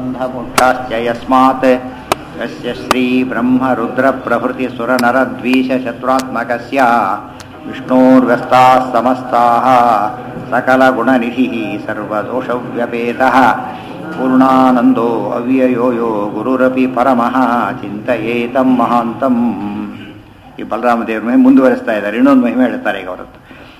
बन्धमुक्षाश्च यस्मात् यस्य श्रीब्रह्मरुद्रप्रभृतिसुरनरद्वीषशत्रुरात्मकस्य विष्णोर्व्यस्ताः समस्ताः सकलगुणनिधिः सर्वदोषव्यपेतः पूर्णानन्दो अव्ययो यो ಗುರುರಪಿ ಪರಮಃ ಚಿಂತಯೇತಂ ಮಹಾಂತಂ ಈ ಬಲರಾಮ ದೇವ್ರ ಮಹಿಮೆ ಮುಂದುವರಿಸ್ತಾ ಇದ್ದಾರೆ ಇನ್ನೊಂದು ಮಹಿಮೆ ಹೇಳ್ತಾರೆ ಈಗ ಅವರದ್ದು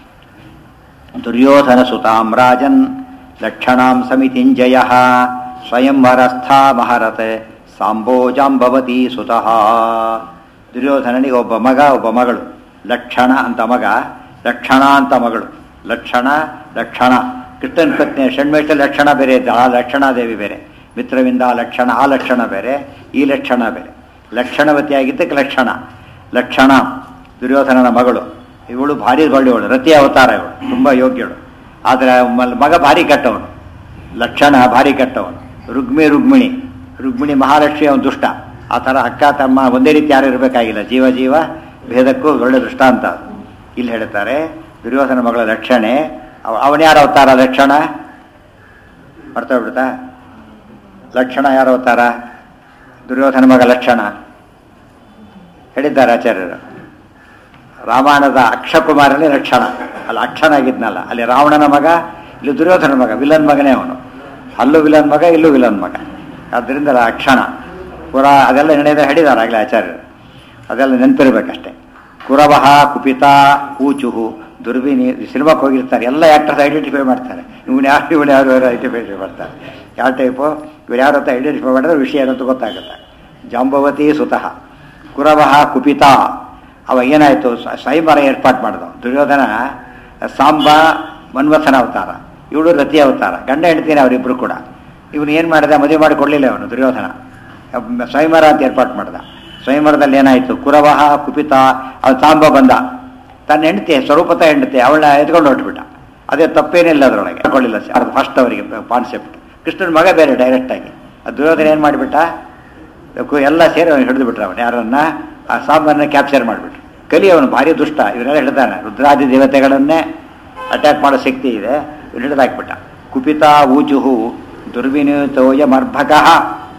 ದುರ್ಯೋಧನ ಸುತಾಂ ರಾಜನ್ ಲಕ್ಷಣಾಂ ಸಮಿತಿಂಜಯ ಸ್ವಯಂವರಸ್ಥಾ ಮಹರತ್ ಸಾಂಬೋಜಾಂಬವತಿ ಸುತಃ ದುರ್ಯೋಧನನಿಗೆ ಒಬ್ಬ ಮಗ ಒಬ್ಬ ಮಗಳು ಲಕ್ಷಣ ಅಂತ ಮಗ ಲಕ್ಷಣ ಅಂತ ಮಗಳು ಲಕ್ಷಣ ಲಕ್ಷಣ ಕೃಷ್ಣನ ಪತ್ನಿ ಷಣ್ಮೇಶ ಲಕ್ಷಣ ಬೇರೆ ಇದ್ದ ಆ ಲಕ್ಷಣಾದೇವಿ ಬೇರೆ ಮಿತ್ರವಿಂದ ಲಕ್ಷಣ ಆ ಲಕ್ಷಣ ಬೇರೆ ಈ ಲಕ್ಷಣ ಬೇರೆ ಲಕ್ಷಣವತಿ ಆಗಿದ್ದಕ್ಕೆ ಲಕ್ಷಣ ಲಕ್ಷಣ ದುರ್ಯೋಧನನ ಮಗಳು ಇವಳು ಭಾರಿ ಒಳ್ಳೆಯವಳು ರತಿ ಅವತಾರ ಇವಳು ತುಂಬ ಯೋಗ್ಯಳು ಆದರೆ ಮ- ಮಗ ಭಾರಿ ಕೆಟ್ಟವನು ಲಕ್ಷಣ ಭಾರಿ ಕೆಟ್ಟವನು ರುಗ್ಮಿ ರುಗ್ಮಿಣಿ ರುಗ್ಮಿಣಿ ಮಹಾಲಕ್ಷ್ಮಿ ಅವನು ದುಷ್ಟ ಆ ಥರ ಅಕ್ಕ ತಮ್ಮ ಒಂದೇ ರೀತಿ ಯಾರು ಇರಬೇಕಾಗಿಲ್ಲ ಜೀವ ಜೀವ ಭೇದಕ್ಕೂ ಒಳ್ಳೆ ದೃಷ್ಟಾಂತ ಅದು. ಇಲ್ಲಿ ಹೇಳ್ತಾರೆ ದುರ್ಯೋಧನ ಮಗಳ ರಕ್ಷಣೆ ಅವನ ಯಾರು ಅವತಾರ ಲಕ್ಷಣ ಬರ್ತಾ ಬಿಡ್ತಾ ಲಕ್ಷಣ ಯಾರು ಅವತಾರ ದುರ್ಯೋಧನ ಮಗ ಲಕ್ಷಣ ಹೇಳಿದ್ದಾರೆ ಆಚಾರ್ಯರು ರಾಮಾಯಣದ ಅಕ್ಷಕುಮಾರನೇ ಲಕ್ಷಣ ಅಲ್ಲಿ ಅಕ್ಷನಾಗಿದ್ನಲ್ಲ ಅಲ್ಲಿ ರಾವಣನ ಮಗ ಇಲ್ಲಿ ದುರ್ಯೋಧನ ಮಗ ವಿಲನ್ ಮಗನೇ ಅವನು ಅಲ್ಲೂ ವಿಲನ್ ಮಗ ಇಲ್ಲೂ ವಿಲನ್ ಮಗ ಆದ್ದರಿಂದ ಅಕ್ಷಣ ಪುರ ಅದೆಲ್ಲ ನಡೆದ ಹೇಳಿದ್ದಾರೆ ಆಗಲೇ ಆಚಾರ್ಯರು ಅದೆಲ್ಲ ನೆನಪಿರ್ಬೇಕಷ್ಟೆ ಕುರವಹ ಕುಪಿತ ಊಚುಹು ದುರ್ವಿನಿ ಸಿನಿಮಾಕ್ಕೆ ಹೋಗಿರ್ತಾರೆ ಎಲ್ಲ ಆ್ಯಕ್ಟರ್ಸ್ ಐಡೆಂಟಿಫೈ ಮಾಡ್ತಾರೆ ಇವನು ಯಾರು ಇವನು ಯಾರು ಯಾರು ಐಡೆಂಟಿಫೈ ಮಾಡ್ತಾರೆ ಯಾವ ಟೈಪು ಇವ್ರು ಯಾರು ಅಂತ ಐಡೆಂಟಿಫೈ ಮಾಡಿದ್ರೆ ವಿಷಯ ಏನಂತ ಗೊತ್ತಾಗುತ್ತೆ ಜಾಂಬವತಿ ಸುತಃ ಕುರವಹ ಕುಪಿತ ಅವ ಏನಾಯಿತು ಸ್ವಯಂವರ ಏರ್ಪಾಟ್ ಮಾಡಿದ ದುರ್ಯೋಧನ ಸಾಂಬ ಮನ್ವಥನ ಅವತಾರ ಇವಳು ರತಿ ಅವತಾರ ಗಂಡ ಹೆಂಡ್ತೀನಿ ಅವರಿಬ್ಬರು ಕೂಡ ಇವನು ಏನು ಮಾಡಿದ ಮದುವೆ ಮಾಡಿ ಕೊಡಲಿಲ್ಲ ಅವನು ದುರ್ಯೋಧನ ಸ್ವಯಂವರ ಅಂತ ಏರ್ಪಾಟ್ ಮಾಡ್ದ ಸ್ವಯಂವರದಲ್ಲಿ ಏನಾಯಿತು ಕುರವಹ ಕುಪಿತ ಅವನು ಸಾಂಬ ಬಂದ ತನ್ನ ಹೆಂಡತಿ ಸ್ವರೂಪತ ಹೆಂಡತಿ ಅವಳನ್ನ ಎತ್ಕೊಂಡು ಹೊರಟ್ಬಿಟ್ಟ ಅದೇ ತಪ್ಪೇನಿಲ್ಲ ಅದರೊಳಗೆ ಹಾಕೊಳ್ಳಿಲ್ಲ ಅದು ಫಸ್ಟ್ ಅವರಿಗೆ ಕಾನ್ಸೆಪ್ಟ್ ಕೃಷ್ಣನ ಮಗ ಬೇರೆ ಡೈರೆಕ್ಟಾಗಿ ಆ ದುರ್ಯೋಧನ ಏನು ಮಾಡಿಬಿಟ್ಟ ಕು- ಎಲ್ಲ ಸೇರಿ ಅವನು ಹಿಡಿದು ಬಿಟ್ರು ಅವನು ಯಾರನ್ನ ಆ ಸಾಂಬಾರನ್ನ ಕ್ಯಾಪ್ಚರ್ ಮಾಡಿಬಿಟ್ರು ಕಲಿ ಅವನು ಭಾರಿ ದುಷ್ಟ ಇವನ್ನೆಲ್ಲ ಹಿಡ್ದಾನೆ ರುದ್ರಾದಿ ದೇವತೆಗಳನ್ನೇ ಅಟ್ಯಾಕ್ ಮಾಡೋ ಶಕ್ತಿ ಇದೆ ಇವನು ಹಿಡಿದಾಕ್ಬಿಟ್ಟ ಕುಪಿತ ಊಚುಹು ದುರ್ವಿನಿತೋಯ ಮರ್ಭಕಃ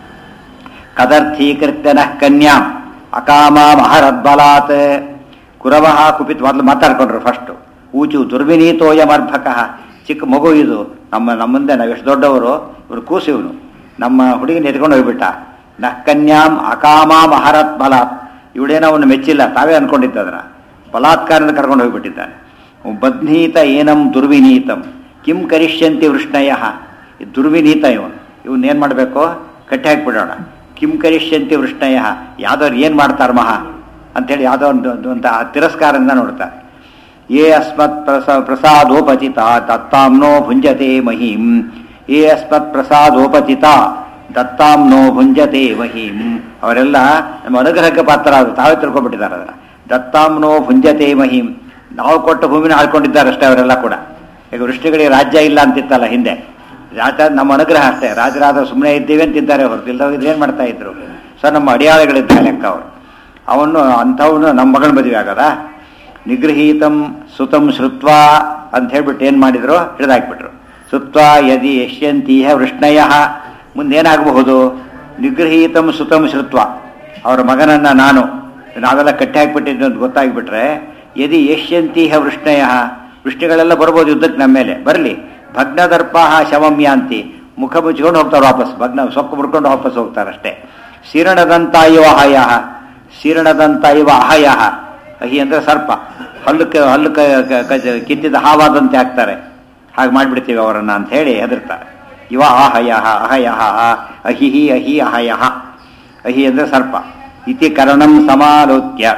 ಕದರ್ಥೀಕೃತ್ಯನ ಕನ್ಯಾಂ ಅಕಾಮ ಮಹರದ್ಬಲಾತ್ ಕುರವಹ ಕುಪಿತ್ ಮೊದಲು ಮಾತಾಡ್ಕೊಂಡ್ರು ಫಸ್ಟು ಊಚು ದುರ್ವಿನೀತೋಯ ಮರ್ಭಕಃ ಚಿಕ್ಕ ಮಗು ಇದು ನಮ್ಮ ನಮ್ಮ ಮುಂದೆ ನಾವು ಎಷ್ಟು ದೊಡ್ಡವರು ಇವರು ಕೂಸು ಇವನು ನಮ್ಮ ಹುಡುಗಿನ ಎತ್ಕೊಂಡು ಹೋಗ್ಬಿಟ್ಟ ನಃ ಕನ್ಯಾಂ ಅಕಾಮ ಮಹರತ್ ಬಲಾತ್ ಇವಳೇನೋ ಅವನು ಮೆಚ್ಚಿಲ್ಲ ತಾವೇ ಅನ್ಕೊಂಡಿದ್ದದ್ರ ಬಲಾತ್ಕಾರದಿಂದ ಕರ್ಕೊಂಡು ಹೋಗ್ಬಿಟ್ಟಿದ್ದಾನೆ ಬದ್ನೀತ ಏನಂ ದುರ್ವಿನೀತಂ ಕಿಂ ಕರಿಷ್ಯಂತಿ ವೃಷ್ಣಯ ದುರ್ವಿನೀತ ಇವನು ಇವನ್ ಏನು ಮಾಡಬೇಕು ಕಟ್ಟಿ ಹಾಕ್ಬಿಡೋಣ ಕಿಂ ಕರಿಷ್ಯಂತಿ ವೃಷ್ಣಯ ಯಾವ್ದವ್ರು ಏನು ಮಾಡ್ತಾರೆ ಮಹಾ ಅಂತೇಳಿ ಯಾವುದೋ ಒಂದು ಒಂದು ಅಂತ ತಿರಸ್ಕಾರದಿಂದ ನೋಡ್ತಾರೆ ಯೇ ಅಸ್ಮತ್ ಪ್ರಸ ಪ್ರಸಾದೋಪಚಿತ ದತ್ತಾಂನೋ ಭುಂಜತೆ ಮಹಿಂ ಯೇ ಅಸ್ಮತ್ ಪ್ರಸಾದೋಪಚಿತ ದತ್ತಾಂನೋ ಭುಂಜತೆ ಮಹಿಂ ಅವರೆಲ್ಲ ನಮ್ಮ ಅನುಗ್ರಹಕ್ಕೆ ಪಾತ್ರರಾದರು ತಾವೇ ತಿಳ್ಕೊಂಡ್ಬಿಟ್ಟಿದ್ದಾರೆ ಅದನ್ನ ದತ್ತಾಂನೋ ಭುಂಜತೆ ಮಹಿಂ ನಾವು ಕೊಟ್ಟ ಭೂಮಿನ ಆಳ್ಕೊಂಡಿದ್ದಾರೆ ಅಷ್ಟೇ ಅವರೆಲ್ಲ ಕೂಡ ಈಗ ವೃಷ್ಟಿಗಳಿಗೆ ರಾಜ್ಯ ಇಲ್ಲ ಅಂತಿತ್ತಲ್ಲ ಹಿಂದೆ ರಾಜ ನಮ್ಮ ಅನುಗ್ರಹ ಅಷ್ಟೇ ರಾಜರಾದ ಸುಮ್ಮನೆ ಇದ್ದೀವಿ ಅಂತಿದ್ದಾರೆ ಹೊರತು ಇಲ್ಲದವ್ರು ಏನು ಮಾಡ್ತಾ ಇದ್ರು ಸೊ ನಮ್ಮ ಅಡಿಯಾಳುಗಳಿದ್ದ ಲೆಕ್ಕ ಅವರು ಅವನು ಅಂಥವನು ನಮ್ಮ ಮಗಳ ಮದುವೆ ಆಗದ ನಿಗೃಹೀತಂ ಸುತಂ ಶ್ರುತ್ವ ಅಂತ ಹೇಳ್ಬಿಟ್ಟು ಏನು ಮಾಡಿದ್ರು ಹಿಡಿದಾಕ್ಬಿಟ್ರು ಸುತ್ವ ಯದಿ ಯಶ್ಯಂತೀಹ ವೃಷ್ಣಯ ಮುಂದೇನಾಗಬಹುದು ನಿಗೃಹೀತಂ ಸುತಂ ಶ್ರುತ್ವ ಅವರ ಮಗನನ್ನ ನಾನು ನಾವೆಲ್ಲ ಕಟ್ಟಿ ಹಾಕ್ಬಿಟ್ಟಿದ್ದು ಅಂತ ಗೊತ್ತಾಗ್ಬಿಟ್ರೆ ಯದಿ ಯಶ್ಯಂತೀಹ ವೃಷ್ಣಯ ವೃಷ್ಟಿಗಳೆಲ್ಲ ಬರ್ಬೋದು ಯುದ್ಧಕ್ಕೆ ನಮ್ಮ ಮೇಲೆ ಬರಲಿ ಭಗ್ನದರ್ಪಾಹ ಶವಮ್ಯಾಂತಿ ಮುಖ ಮುಚ್ಕೊಂಡು ಹೋಗ್ತಾರೆ ವಾಪಸ್ ಭಗ್ನ ಸೊಕ್ಕು ಮುಡ್ಕೊಂಡು ವಾಪಸ್ ಹೋಗ್ತಾರಷ್ಟೇ ಶೀರಣದಂತ ಇವ ಅಹಯ ಶೀರಣದಂತ ಇವ ಅಹಯ ಅಹಿ ಅಂದ್ರೆ ಸರ್ಪ ಹಲ್ಲಕ್ಕೆ ಹಲ್ಲು ಕ- ಕ- ಕ- ಕಿತ್ತಿದ ಹಾವಾದಂತೆ ಹಾಕ್ತಾರೆ ಹಾಗೆ ಮಾಡಿಬಿಡ್ತೀವಿ ಅವರನ್ನ ಅಂತ ಹೇಳಿ ಹೆದರ್ತಾರೆ ಇವ ಅಹಯ ಅಹಯ ಅಹಿಹಿ ಅಹಿ ಅಹಯ ಅಹಿ ಅಂದ್ರೆ ಸರ್ಪ ಇತಿ ಕರ್ಣಂ ಸಮಾಲೋಕ್ಯ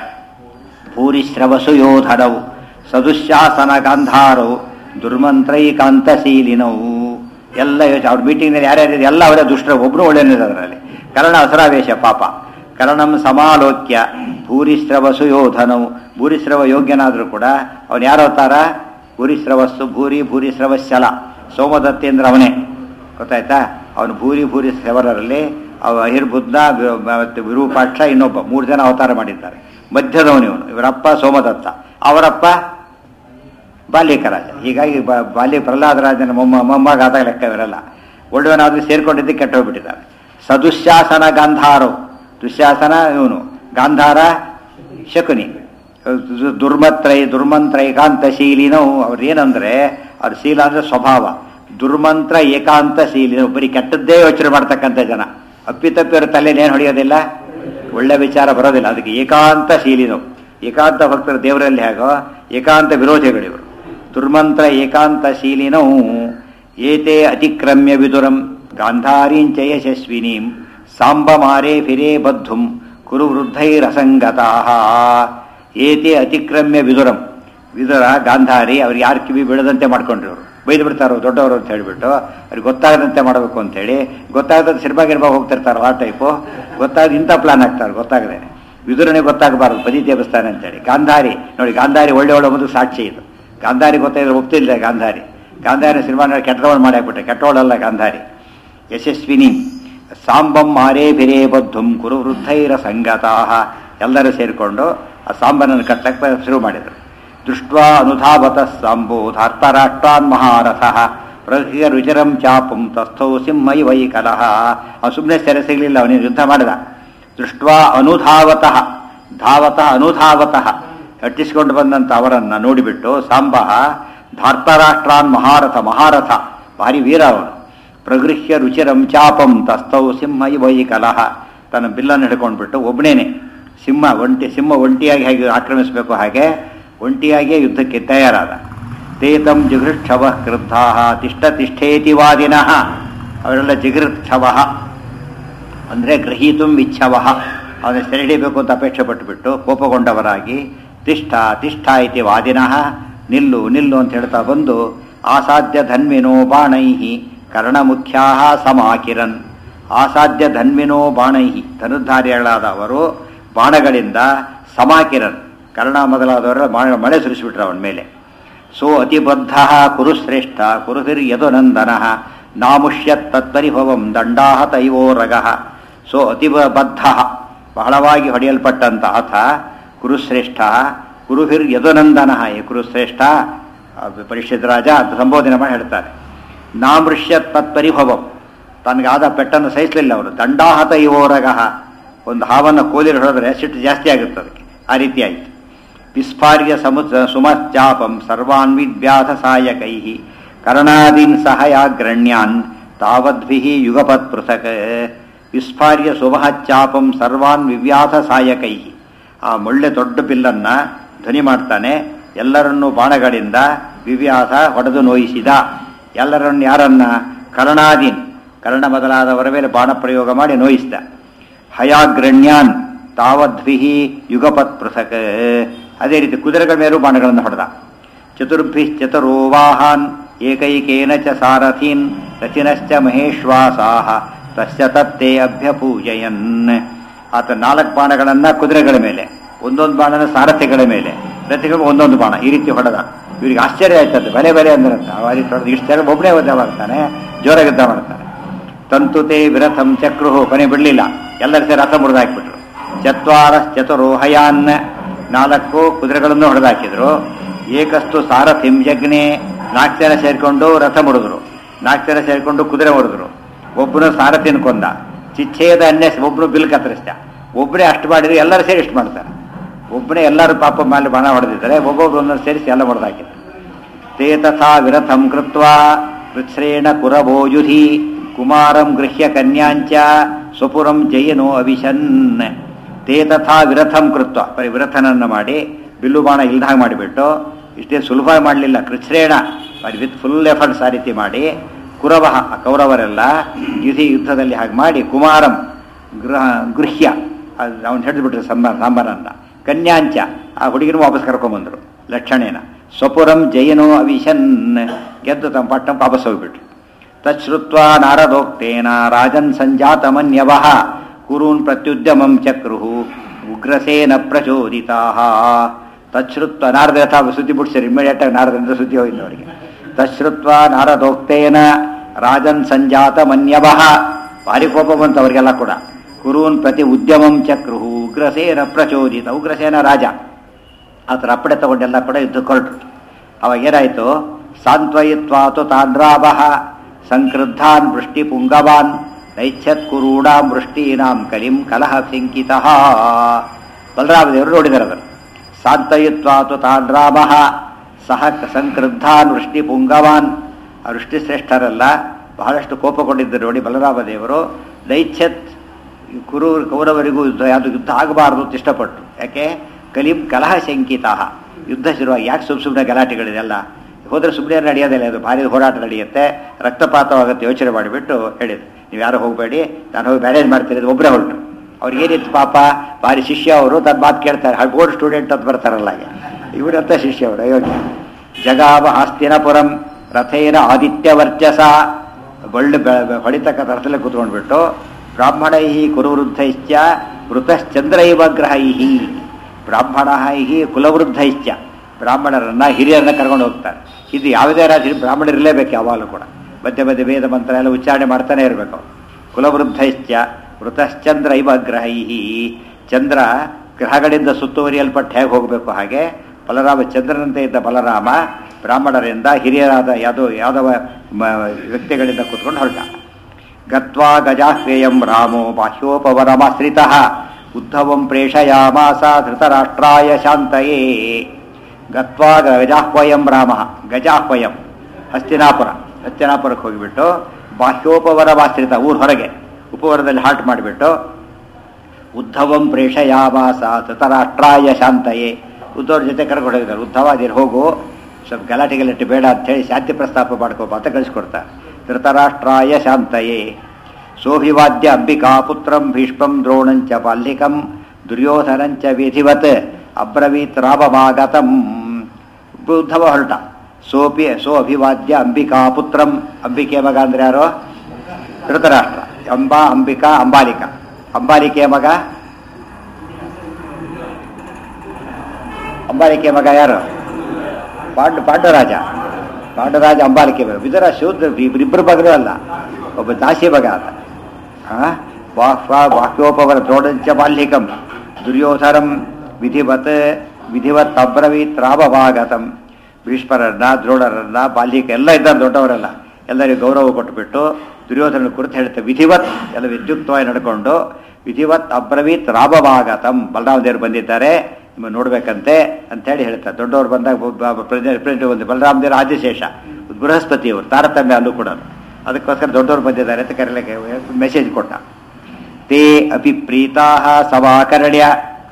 ಭೂರಿಶ್ರವಸು ಯೋಧರವು ಸದುಶಾಸನ ಗಾಂಧಾರವು ದುರ್ಮಂತ್ರೈಕಾಂತಶೀಲಿನವು ಎಲ್ಲ ಯೋಚನೆ ಅವ್ರ ಮೀಟಿಂಗ್ನಲ್ಲಿ ಯಾರ್ಯಾರು ಎಲ್ಲ ಅವರೇ ದುಷ್ಟರು ಒಬ್ಬರು ಒಳ್ಳೆಯದಿದೆ ಅದರಲ್ಲಿ ಕರ್ಣ ಅಸರಾವೇಶ ಪಾಪ ಕರ್ಣಂ ಸಮಾಲೋಕ್ಯ ಭೂರಿಶ್ರವಸು ಯೋಧನವು ಭೂರಿಶ್ರವ ಯೋಗ್ಯನಾದರೂ ಕೂಡ ಅವನು ಯಾರು ಅವತಾರ ಭೂರಿಶ್ರವಸ್ಸು ಭೂರಿ ಭೂರಿಶ್ರವಶ್ಚಲ ಸೋಮದತ್ತೇಂದ್ರ ಅವನೇ ಗೊತ್ತಾಯ್ತಾ ಅವನು ಭೂರಿ ಭೂರಿ ಶ್ರವರಲ್ಲಿ ಅವ ಅಹಿರ್ಬುದ್ಧ ವಿ- ಮತ್ತು ವಿರೂಪಾಕ್ಷ ಇನ್ನೊಬ್ಬ ಮೂರು ಜನ ಅವತಾರ ಮಾಡಿದ್ದಾರೆ ಮಧ್ಯದವನು ಇವನು ಇವರಪ್ಪ ಸೋಮದತ್ತ ಅವರಪ್ಪ ಬಾಲ್ಯಕರಾಜ ಹೀಗಾಗಿ ಬ- ಬಾಲ್ಯ ಪ್ರಹ್ಲಾದರಾಜನ ಮೊಮ್ಮ ಮೊಮ್ಮಗ ಆದ ಲೆಕ್ಕ ಇವರೆಲ್ಲ ಒಳ್ಳೆಯವನಾದ್ರೂ ಸೇರ್ಕೊಂಡಿದ್ದು ಕೆಟ್ಟ ಹೋಗ್ಬಿಟ್ಟಿದ್ದಾರೆ ಸದುಶ್ಯಾಸನ ಗಾಂಧಾರೋ ದುಶ್ಯಾಸನ ಇವನು ಗಾಂಧಾರ ಶಕುನಿ ದು- ದುರ್ಮತ್ರೈ ದುರ್ಮಂತ್ರೈಕಾಂತಶೀಲಿನೋ ಅವ್ರೇನಂದ್ರೆ ಅವ್ರ ಶೀಲ ಅಂದ್ರೆ ಸ್ವಭಾವ ದುರ್ಮಂತ್ರ ಏಕಾಂತಶೀಲಿನ ಬರೀ ಕೆಟ್ಟದ್ದೇ ಯೋಚನೆ ಮಾಡ್ತಕ್ಕಂಥ ಜನ ಅಪ್ಪಿತಪ್ಪಿ ಅವ್ರ ತಲೆಯಲ್ಲಿ ಏನು ಹೊಡೆಯೋದಿಲ್ಲ ಒಳ್ಳೆ ವಿಚಾರ ಬರೋದಿಲ್ಲ ಅದಕ್ಕೆ ಏಕಾಂತ ಶೀಲಿನು ಏಕಾಂತ ಭಕ್ತರು ದೇವರಲ್ಲಿ ಹೇಗೋ ಏಕಾಂತ ವಿರೋಧಿಗಳಿವರು ದುರ್ಮಂತ್ರ ಏಕಾಂತ ಶೀಲಿನೋ ಏತೆ ಅತಿಕ್ರಮ್ಯ ವಿದುರಂ ಗಾಂಧಾರೀಂಚ ಯಶಸ್ವಿನೀಂ ಸಾಂಬ ಮಾರೇ ಫಿರೇ ಬದ್ಧುಂ ಕುರು ವೃದ್ಧೈರಸಂಗತಾ ಏತೆ ಅತಿಕ್ರಮ್ಯ ವಿದುರಂ ವಿದುರ ಗಾಂಧಾರಿ ಅವ್ರು ಯಾರು ಕಿವಿ ಬೀಳದಂತೆ ಮಾಡ್ಕೊಂಡ್ರು ಅವರು ಬೈದು ಬಿಡ್ತಾರೋ ದೊಡ್ಡವರು ಅಂತ ಹೇಳ್ಬಿಟ್ಟು ಅವ್ರಿಗೆ ಗೊತ್ತಾಗದಂತೆ ಮಾಡಬೇಕು ಅಂತೇಳಿ ಗೊತ್ತಾಗದ ಸಿನಿಮಾ ಗಿರ್ಮಾ ಹೋಗ್ತಿರ್ತಾರೋ ಆ ಟೈಪು ಗೊತ್ತಾಗದ ಇಂಥ ಪ್ಲಾನ್ ಆಗ್ತಾರೆ ಗೊತ್ತಾಗದೆ ವಿದುರನಿಗೆ ಗೊತ್ತಾಗಬಾರದು ಬದಿ ದೇವಸ್ಥಾನ ಅಂತೇಳಿ ಗಾಂಧಾರಿ ನೋಡಿ ಗಾಂಧಾರಿ ಒಳ್ಳೆ ಒಳ್ಳೆ ಒಂದು ಸಾಕ್ಷಿ ಇದು ಗಾಂಧಾರಿ ಗೊತ್ತಾಗಿದ್ರೆ ಒಪ್ತಿಲ್ಲ ಗಾಂಧಾರಿ ಗಾಂಧಾರಿ ಸಿನಿಮಾ ನೋಡಿ ಕೆಟ್ಟದವಳು ಮಾಡಿ ಹಾಕ್ಬಿಟ್ಟೆ ಕೆಟ್ಟವಳಲ್ಲ ಗಾಂಧಾರಿ ಯಶಸ್ವಿನಿ ಸಾಂಬಂ ಮಾರೇ ಬಿರೇ ಬದ್ಧುಂ ಕುರು ವೃದ್ಧೈರ ಸಂಗತಾ ಎಲ್ಲರೂ ಸೇರಿಕೊಂಡು ಆ ಸಾಂಬನನ್ನು ಕಟ್ಟಕ್ಕೆ ಶುರು ಮಾಡಿದರು ದೃಷ್ಟ್ವಾ ಅನುಧಾವತ ಸಾಂಬೋಧಾರ್ತರಾಷ್ಟ್ರಾನ್ ಮಹಾರಥ ಪ್ರಹ್ಯ ರುಚಿರಂ ಚಾಪಂ ತಸ್ಥೌ ಸಿಂಹೈ ವೈ ಕಲಹ ಅವನು ಸುಮ್ಮನೆ ಸೆರೆ ಸಿಗಲಿಲ್ಲ ಅವನಿಗೆ ಯುದ್ಧ ಮಾಡಿದ ದೃಷ್ಟ್ವಾ ಅನುಧಾವತಃ ಧಾವತಃ ಅನುಧಾವತಃ ಅಟ್ಟಿಸಿಕೊಂಡು ಬಂದಂಥ ಅವರನ್ನು ನೋಡಿಬಿಟ್ಟು ಸಾಂಬ ಧಾರ್ತರಾಷ್ಟ್ರಾನ್ ಮಹಾರಥ ಮಹಾರಥ ಭಾರಿ ವೀರ ಅವನು ಪ್ರಗೃಹ್ಯ ರುಚಿರಂ ಚಾಪಂ ತಸ್ಥೌ ಸಿಂಹ ವೈ ಕಲಹ ತನ್ನ ಬಿಲ್ಲನ್ನು ಹಿಡ್ಕೊಂಡ್ಬಿಟ್ಟು ಒಬ್ಬನೇನೆ ಸಿಂಹ ಒಂಟಿ ಸಿಂಹ ಒಂಟಿಯಾಗಿ ಹೇಗೆ ಆಕ್ರಮಿಸಬೇಕು ಹಾಗೆ ಒಂಟಿಯಾಗಿಯೇ ಯುದ್ಧಕ್ಕೆ ತಯಾರಾದ ತೇತಂ ಜಿಗೃಕ್ಷವ ಕ್ರುದ್ಧಾ ತಿಷ್ಠ ತಿಷ್ಠೇತಿ ವಾದಿನಃ ಅವರೆಲ್ಲ ಜಿಗೃಕ್ಷವ ಅಂದರೆ ಗ್ರಹೀತುಂ ಇಚ್ಛವ ಅವನ ಸೆರೆ ಹಿಡಿಬೇಕು ಅಂತ ಅಪೇಕ್ಷೆ ಪಟ್ಟುಬಿಟ್ಟು ಕೋಪಗೊಂಡವರಾಗಿ ತಿಷ್ಠ ತಿಷ್ಠ ಇತಿ ವಾದಿನಃ ನಿಲ್ಲು ನಿಲ್ಲು ಅಂತ ಹೇಳ್ತಾ ಬಂದು ಆಸಾಧ್ಯ ಧನ್ವಿನೋ ಬಾಣೈ ಕರ್ಣಮುಖ್ಯಾ ಸಮಾಕಿರನ್ ಆಸಾಧ್ಯ ಧನ್ವಿನೋ ಬಾಣೈ ಧನುರ್ಧಾರಿಗಳಾದ ಅವರು ಬಾಣಗಳಿಂದ ಸಮಾಕಿರನ್ ಕರ್ಣ ಮೊದಲಾದವರ ಬಾಣ ಮಳೆ ಸುರಿಸಿಬಿಟ್ರು ಅವನ ಮೇಲೆ ಸೋ ಅತಿಬದ್ಧ ಕುರುಶ್ರೇಷ್ಠ ಕುರುಹಿರ್ ಯದುನಂದನ ನಾಮುಷ್ಯತ್ ತತ್ಪರಿಭವಂ ದಂಡಾಹ ತೈವೋರಗ ಸೋ ಅತಿಬದ್ಧ ಬಹಳವಾಗಿ ಹೊಡೆಯಲ್ಪಟ್ಟಂತ ಆತ ಕುರುಶ್ರೇಷ್ಠ ಕುರುಹಿರ್ ಯದುನಂದನ ಈ ಕುರುಶ್ರೇಷ್ಠ ಪರಿಷತ್ ರಾಜ ಅದು ಸಂಬೋಧನೆ ಮಾಡಿ ಹೇಳ್ತಾರೆ ನಾಮೃಷ್ಯತ್ ತತ್ಪರಿಭವಂ ತನಗಾದ ಪೆಟ್ಟನ್ನು ಸಹಿಸಲಿಲ್ಲ ಅವರು ದಂಡಾಹತ ಇವೋರಗ ಒಂದು ಹಾವನ್ನು ಕೋಲಿರು ಹೊಡೆದ್ರೆ ಸಿಟ್ಟು ಜಾಸ್ತಿ ಆಗುತ್ತೆ ಅದಕ್ಕೆ ಆ ರೀತಿ ಆಯಿತು ವಿಸ್ಫಾರ್ಯ ಸಮುದ್ರ ಸುಮಶ್ಚಾಪಂ ಸರ್ವಾನ್ ವಿದ್ವ್ಯಾಥ ಸಾಯಕೈ ಕರ್ಣಾದೀನ್ ಸಹಯಾಗ್ರಣ್ಯಾನ್ ತಾವದ್ಭಿ ಯುಗಪತ್ ಪೃಥಕ್ ವಿಸ್ಫಾರ್ಯ ಸುಮಹಚ್ಚಾಪಂ ಸರ್ವಾನ್ ವಿವ್ಯಾಥ ಸಾಯಕೈ ಆ ಮುಳ್ಳೆ ದೊಡ್ಡ ಬಿಲ್ಲನ್ನ ಧ್ವನಿ ಮಾಡ್ತಾನೆ ಎಲ್ಲರನ್ನೂ ಬಾಣಗಳಿಂದ ವಿವ್ಯಾಸ ಹೊಡೆದು ನೋಯಿಸಿದ ಎಲ್ಲರನ್ನು ಯಾರನ್ನ ಕರ್ಣಾದೀನ್ ಕರ್ಣ ಮೊದಲಾದವರ ಮೇಲೆ ಬಾಣ ಪ್ರಯೋಗ ಮಾಡಿ ನೋಯಿಸಿದ ಹಯಾಗ್ರಣ್ಯಾನ್ ತಾವದ್ವಿಹಿ ಯುಗಪತ್ ಪೃಥಕ್ ಅದೇ ರೀತಿ ಕುದುರೆಗಳ ಮೇಲೂ ಬಾಣಗಳನ್ನು ಹೊಡೆದ ಚತುರ್ಭಿ ಚತುರೋ ವಾಹಾನ್ ಏಕೈಕೇನ ಚ ಸಾರಥೀನ್ ರಚಿನಶ್ಚ ಮಹೇಶ್ವಾಸಾಹ ತಸ್ಯ ತತ್ತೇ ಅಭ್ಯಪೂಜಯನ್ ಆತ ನಾಲ್ಕು ಬಾಣಗಳನ್ನ ಕುದುರೆಗಳ ಮೇಲೆ ಒಂದೊಂದು ಬಾಣನ ಸಾರಥಿಗಳ ಮೇಲೆ ರಥಿಗಳು ಒಂದೊಂದು ಬಾಣ ಈ ರೀತಿ ಹೊಡೆದ ಇವರಿಗೆ ಆಶ್ಚರ್ಯ ಆಯ್ತದ್ದು ಬೆಲೆ ಬೆಲೆ ಅಂದ್ರೆ ಆ ರೀತಿ ಹೊಡೆದು ಇಷ್ಟು ಜನ ಒಬ್ಬನೇ ಯುದ್ಧ ಮಾಡ್ತಾನೆ ಜೋರಾಗಿ ಯುದ್ಧ ಮಾಡ್ತಾನೆ ತಂತುತೆ ವಿರಥಂ ಚಕ್ರುಹು ಕೊನೆ ಬಿಡಲಿಲ್ಲ ಎಲ್ಲರ ಸೇರಿ ರಥ ಮುರಿದು ಹಾಕಿಬಿಟ್ರು ಚತ್ವಾರ ಚತುರೋಹಯಾನ್ ನಾಲ್ಕು ಕುದುರೆಗಳನ್ನು ಹೊಡೆದಾಕಿದ್ರು ಏಕಸ್ತು ಸಾರಥಿಂ ಯಜ್ಞೆ ನಾಲ್ಕು ಜನ ಸೇರಿಕೊಂಡು ರಥ ಮುಡಿದ್ರು ನಾಲ್ಕು ಜನ ಸೇರಿಕೊಂಡು ಕುದುರೆ ಹೊಡೆದ್ರು ಒಬ್ಬನು ಸಾರಥಿನ ಕೊಂದ ಚಿಚ್ಛೇದ ಅನ್ಯ ಒಬ್ಬನು ಬಿಲ್ ಕತ್ತರಿಸ್ದ ಒಬ್ಬನೇ ಅಷ್ಟು ಮಾಡಿದ್ರೆ ಎಲ್ಲರೂ ಸೇರಿ ಇಷ್ಟು ಮಾಡ್ತಾರೆ ಒಬ್ಬನೇ ಎಲ್ಲರೂ ಪಾಪ ಮೇಲೆ ಬಣ ಹೊಡೆದಿದ್ದಾರೆ ಒಬ್ಬೊಬ್ಬರನ್ನ ಸೇರಿಸಿ ಎಲ್ಲ ಹೊಡೆದಾಕಿದ್ರು ತೇ ತಥಾ ವಿರಥಂ ಕೃತ್ವಾ ಕೃಚ್ಛ್ರೇಣ ಕುರವೋ ಯುಧಿ ಕುಮಾರಂ ಗೃಹ್ಯ ಕನ್ಯಾಂಚ ಸ್ವಪುರಂ ಜಯನೋ ಅವಿಶನ್ ತೇ ತಥಾ ವಿರಥಂ ಕೃತ್ವ ಬರೀ ವಿರಥನನ್ನು ಮಾಡಿ ಬಿಲ್ಲು ಬಾಣ ಇಲ್ದ ಹಾಗೆ ಮಾಡಿಬಿಟ್ಟು ಇಷ್ಟೇ ಸುಲಭ ಮಾಡಲಿಲ್ಲ ಕೃಚ್ಛ್ರೇಣ ಬರೀ ವಿತ್ ಫುಲ್ ಎಫರ್ಟ್ಸ್ ಆ ರೀತಿ ಮಾಡಿ ಕುರವ ಆ ಕೌರವರೆಲ್ಲ ಯುಧಿ ಯುದ್ಧದಲ್ಲಿ ಹಾಗೆ ಮಾಡಿ ಕುಮಾರಂ ಗೃಹ ಗೃಹ್ಯ ಅವನು ಹಿಡಿದ್ಬಿಟ್ರು ಸಂಬ ಸಾಂಬಾರನ್ನ ಕನ್ಯಾಂಚ ಆ ಹುಡುಗಿನ ವಾಪಸ್ ಕರ್ಕೊಂಬಂದರು ಲಕ್ಷಣೇನ ಸ್ವಪುರಂ ಜಯನೋ ಅವಿಶನ್ ಗೆದ್ದು ತಮ್ಮ ಪಟ್ಟ ವಾಪಸ್ ಹೋಗ್ಬಿಟ್ರು ತಚ್ಛ್ರುತ್ವ ನಾರದೋಕ್ತೇನ ರಾಜನ್ ಸಂಜಾತಮನ್ಯವ ಕುರೂನ್ ಪ್ರತ್ಯುದ್ಯಮಂ ಚಕ್ರುಹು ಉಗ್ರಸೇನ ಪ್ರಚೋದಿತಾ ತಚ್ಛ್ರುತ್ವ ನಾರದ ಯಥಾ ಸುದ್ದಿ ಬಿಡ್ಸಿರಿ ಇಮಿಡಿಯೇಟ್ ಆಗಿ ನಾರದಿಂದ ಸುದ್ದಿ ಹೋಗಿದ್ದು ಅವರಿಗೆ ತಚ್ಛ್ರುತ್ವ ನಾರದೋಕ್ತೇನ ರಾಜನ್ ಸಂಜಾತ ಮನ್ಯವ ಭಾರಿ ಕೋಪ ಬಂತು ಅವರಿಗೆಲ್ಲ ಕೂಡ ಕುರೂನ್ ಪ್ರತಿ ಉದ್ಯಮಂ ಚಕ್ರುಹು ಉಗ್ರಸೇನ ಪ್ರಚೋದಿತ ಉಗ್ರಸೇನ ರಾಜ ಆತರ ಅಪ್ಪಡೆ ತಗೊಂಡೆಲ್ಲ ಕೂಡ ಯುದ್ಧಕ್ಕೆ ಹೊರಟರು ಅವಾಗ ಏನಾಯ್ತು ಸಾಂತ್ವಯಿತ್ವಾತು ತಾಂದ್ರಾಭ ಸಂಕ್ರುದ್ಧಾನ್ ವೃಷ್ಟಿ ಪುಂಗವಾನ್ ನೈಚ್ಛತ್ ಕುರೂಡಾಂ ವೃಷ್ಟೀನಾಂ ಕಲಿಂ ಕಲಹ ಸಿಂಕಿತ ಬಲರಾಮದೇವರು ನೋಡಿದರು ಅದನ್ನು ಸಾಂತಯುತ್ವಾತು ತಾನ್ ರಾಮ ಸಹ ಸಂಕ್ರುದ್ಧಾನ್ ವೃಷ್ಟಿ ಪುಂಗವಾನ್ ಆ ವೃಷ್ಟಿ ಶ್ರೇಷ್ಠರಲ್ಲ ಬಹಳಷ್ಟು ಕೋಪಗೊಂಡಿದ್ದರು ನೋಡಿ ಬಲರಾಮದೇವರು ನೈಚ್ಛತ್ ಕುರು ಕೌರವರಿಗೂ ಯುದ್ಧ ಯಾವುದು ಯುದ್ಧ ಆಗಬಾರದು ಅಂತ ಇಷ್ಟಪಟ್ಟು ಯಾಕೆ ಕಲಿಂ ಕಲಹ ಶಂಕಿತ ಯುದ್ಧ ಶುರುವಾಗಿ ಯಾಕೆ ಸುಮ್ ಸುಮ್ಮನೆ ಗಲಾಟೆಗಳಿದೆಲ್ಲ ಹೋದ್ರೆ ಸುಮ್ಮನೆ ನಡೆಯೋದಿಲ್ಲ ಅದು ಭಾರಿ ಹೋರಾಟ ನಡೆಯುತ್ತೆ ರಕ್ತಪಾತವಾಗುತ್ತೆ ಯೋಚನೆ ಮಾಡಿಬಿಟ್ಟು ಹೇಳಿದ್ರು ನೀವು ಯಾರು ಹೋಗಬೇಡಿ ನಾನು ಹೋಗಿ ಮ್ಯಾನೇಜ್ ಮಾಡ್ತೀನಿ ಒಬ್ಬರೇ ಹೊರಟು ಅವ್ರಿಗೆ ಏನಿತ್ತು ಪಾಪ ಭಾರಿ ಶಿಷ್ಯ ಅವರು ತನ್ನ ಮಾತು ಕೇಳ್ತಾರೆ ಬೋರ್ಡ್ ಸ್ಟೂಡೆಂಟ್ ಅಂತ ಬರ್ತಾರಲ್ಲ ಹಾಗೆ ಇವರಂತ ಶಿಷ್ಯ ಅವರು ಅಯೋಗ್ಯ ಜಗಾವ ಆಸ್ತಿನಪುರಂ ರಥೇನ ಆದಿತ್ಯ ವರ್ಚಸ ಬಳ್ಳು ಹೊಡಿತಕ್ಕ ರಥದಲ್ಲಿ ಕೂತ್ಕೊಂಡ್ಬಿಟ್ಟು ಬ್ರಾಹ್ಮಣೈ ಕುರುವೃದ್ಧೈಶ್ಚ ಮೃತಶ್ಚಂದ್ರೈವ ಗ್ರಹೈ ಬ್ರಾಹ್ಮಣ ಕುಲವೃದ್ಧೈಶ್ಚ ಬ್ರಾಹ್ಮಣರನ್ನ ಹಿರಿಯರನ್ನ ಕರ್ಕೊಂಡು ಹೋಗ್ತಾರೆ ಇದು ಯಾವುದೇ ರಾಜ್ಯ ಬ್ರಾಹ್ಮಣರಿರಲೇಬೇಕು ಯಾವಾಗಲೂ ಕೂಡ ಮಧ್ಯ ಮಧ್ಯ ವೇದ ಮಂತ್ರ ಎಲ್ಲ ಉಚ್ಚಾರಣೆ ಮಾಡ್ತಾನೆ ಇರಬೇಕು ಕುಲವೃದ್ಧೈಶ್ಚ ಮೃತಶ್ಚಂದ್ರ ಇವ ಗ್ರಹೈ ಚಂದ್ರ ಗ್ರಹಗಳಿಂದ ಸುತ್ತುವರಿಯಲ್ಪಟ್ಟು ಹೇಗೆ ಹೋಗಬೇಕು ಹಾಗೆ ಬಲರಾಮ ಚಂದ್ರನಂತೆ ಇದ್ದ ಬಲರಾಮ ಬ್ರಾಹ್ಮಣರಿಂದ ಹಿರಿಯರಾದ ಯಾವುದೋ ಯಾದವ ಮ- ವ್ಯಕ್ತಿಗಳಿಂದ ಕೂತ್ಕೊಂಡು ಹೊರಟ ಗತ್ವಾ ಗಜಾಹ್ವೇಯಂ ರಾಮೋ ಬಾಹ್ಯೋಪವರಮಾಶ್ರಿತ ಉದ್ಧವಂ ಪ್ರೇಷಯಾಮಾಸ ಧೃತರಾಷ್ಟ್ರಾಯ ಶಾಂತಯೇ ಗತ್ವಾ ಗಜಾಹ್ವಯಂ ರಾಮ ಗಜಾಹ್ವಯಂ ಹಸ್ತಿನಾಪುರ ಹಸ್ತಿನಾಪುರಕ್ಕೆ ಹೋಗಿಬಿಟ್ಟು ಬಾಹ್ಯೋಪವರಮಾಶ್ರಿತ ಊರ ಹೊರಗೆ ಉಪವರದಲ್ಲಿ ಹಾಲ್ಟ್ ಮಾಡಿಬಿಟ್ಟು ಉದ್ಧವಂ ಪ್ರೇಷಯಾಮಾಸ ಧೃತರಾಷ್ಟ್ರಾಯ ಶಾಂತಯೇ ಉದ್ಧವ್ರ ಜೊತೆ ಕರ್ಕೊಂಡು ಹೋಗಿದ್ದಾರೆ ಉದ್ಧವಾದಿರು ಹೋಗು ಸ್ವಲ್ಪ ಗಲಾಟೆ ಗಲಾಟೆ ಬೇಡ ಅಂತೇಳಿ ಶಾಂತಿ ಪ್ರಸ್ತಾಪ ಮಾಡ್ಕೋಪ ಅಂತ ಕಳಿಸ್ಕೊಡ್ತಾರೆ ಧೃತರಾಷ್ಟ್ರಾಯ ಶಾಂತಯೇ ಸೋಭಿವಾದ್ಯ ಅಂಬಿಕಾ ಪುತ್ರಂ ಭೀಷ್ಮಂ ದ್ರೋಣಂಚ ಬಾಲ್ಯಿಕಂ ದುರ್ಯೋಧನಂಚ ವಿಧಿವತ್ ಅಬ್ರವೀತ್ ರಾಮಮಾಗತಂ ಉದ್ಧವ ಹೊರಟ ಸೋಪಿ ಸೋ ಅಭಿವಾದ್ಯ ಅಂಬಿಕಾ ಪುತ್ರಂ ಅಂಬಿಕೆ ಮಗ ಅಂದ್ರೆ ಯಾರು ಧೃತರಾಷ್ಟ್ರ ಅಂಬಾ ಅಂಬಿಕಾ ಅಂಬಾಲಿಕ ಅಂಬಾಲಿಕೆಯ ಮಗ ಅಂಬಾಲಿಕೆಯ ಮಗ ಯಾರು ಪಾಂಡು ಪಾಂಡವರಾಜ ಪಾಂಡವರಾಜ ಅಂಬಾಲಿಕೆ ಮಗ ವಿದುರ ಶೂದ್ರ ಇಬ್ಬರು ಮಗನೂ ಅಲ್ಲ ಒಬ್ಬ ದಾಸಿ ಮಗ ಆತ ಆ? ವಾಹ್ವಾ ವಾಕ್ಯೋಪವರ ದ್ರೋಣಂಚ ಬಾಲ್ಯಿಕಂ ದುರ್ಯೋಧನಂ ವಿಧಿವತ್ ವಿಧಿವತ್ ಅಬ್ರವೀತ್ ರಾಮಭಾಗತಂ ಭೀಷ್ಮರನ್ನ ದ್ರೋಣರನ್ನ ಬಾಲ್ಯಿಕ ಎಲ್ಲ ಇದ್ದಾರೆ ದೊಡ್ಡವರೆಲ್ಲ ಎಲ್ಲರಿಗೂ ಗೌರವ ಕೊಟ್ಟುಬಿಟ್ಟು ದುರ್ಯೋಧನ ಕುರಿತು ಹೇಳ್ತಾರೆ ವಿಧಿವತ್ ಎಲ್ಲ ವಿದ್ಯುಕ್ತವಾಗಿ ನಡ್ಕೊಂಡು ವಿಧಿವತ್ ಅಬ್ರವೀತ್ ರಾಮಭಾಗತಂ ಬಲರಾಮದೇವರು ಬಂದಿದ್ದಾರೆ ನಿಮ್ಮ ನೋಡ್ಬೇಕಂತೆ ಅಂತೇಳಿ ಹೇಳ್ತಾರೆ ದೊಡ್ಡವರು ಬಂದಾಗ ರಿಪ್ರೆಸೆಂಟೇಟಿವ್ ಒಂದು ಬಲರಾಮದೇವರ ಆದಿಶೇಷ ಬೃಹಸ್ಪತಿಯವರು ತಾರತಮ್ಯ ಅಲ್ಲೂ ಕೂಡ ಅದಕ್ಕೋಸ್ಕರ ದೊಡ್ಡವರು ಬಂದಿದ್ದಾರೆ ಅಂತ ಕರೀಲಿಕ್ಕೆ ಮೆಸೇಜ್ ಕೊಟ್ಟ ತೇ ಅಪಿ ಪ್ರೀತಾ ಸವಾಕರ್ಣ್ಯ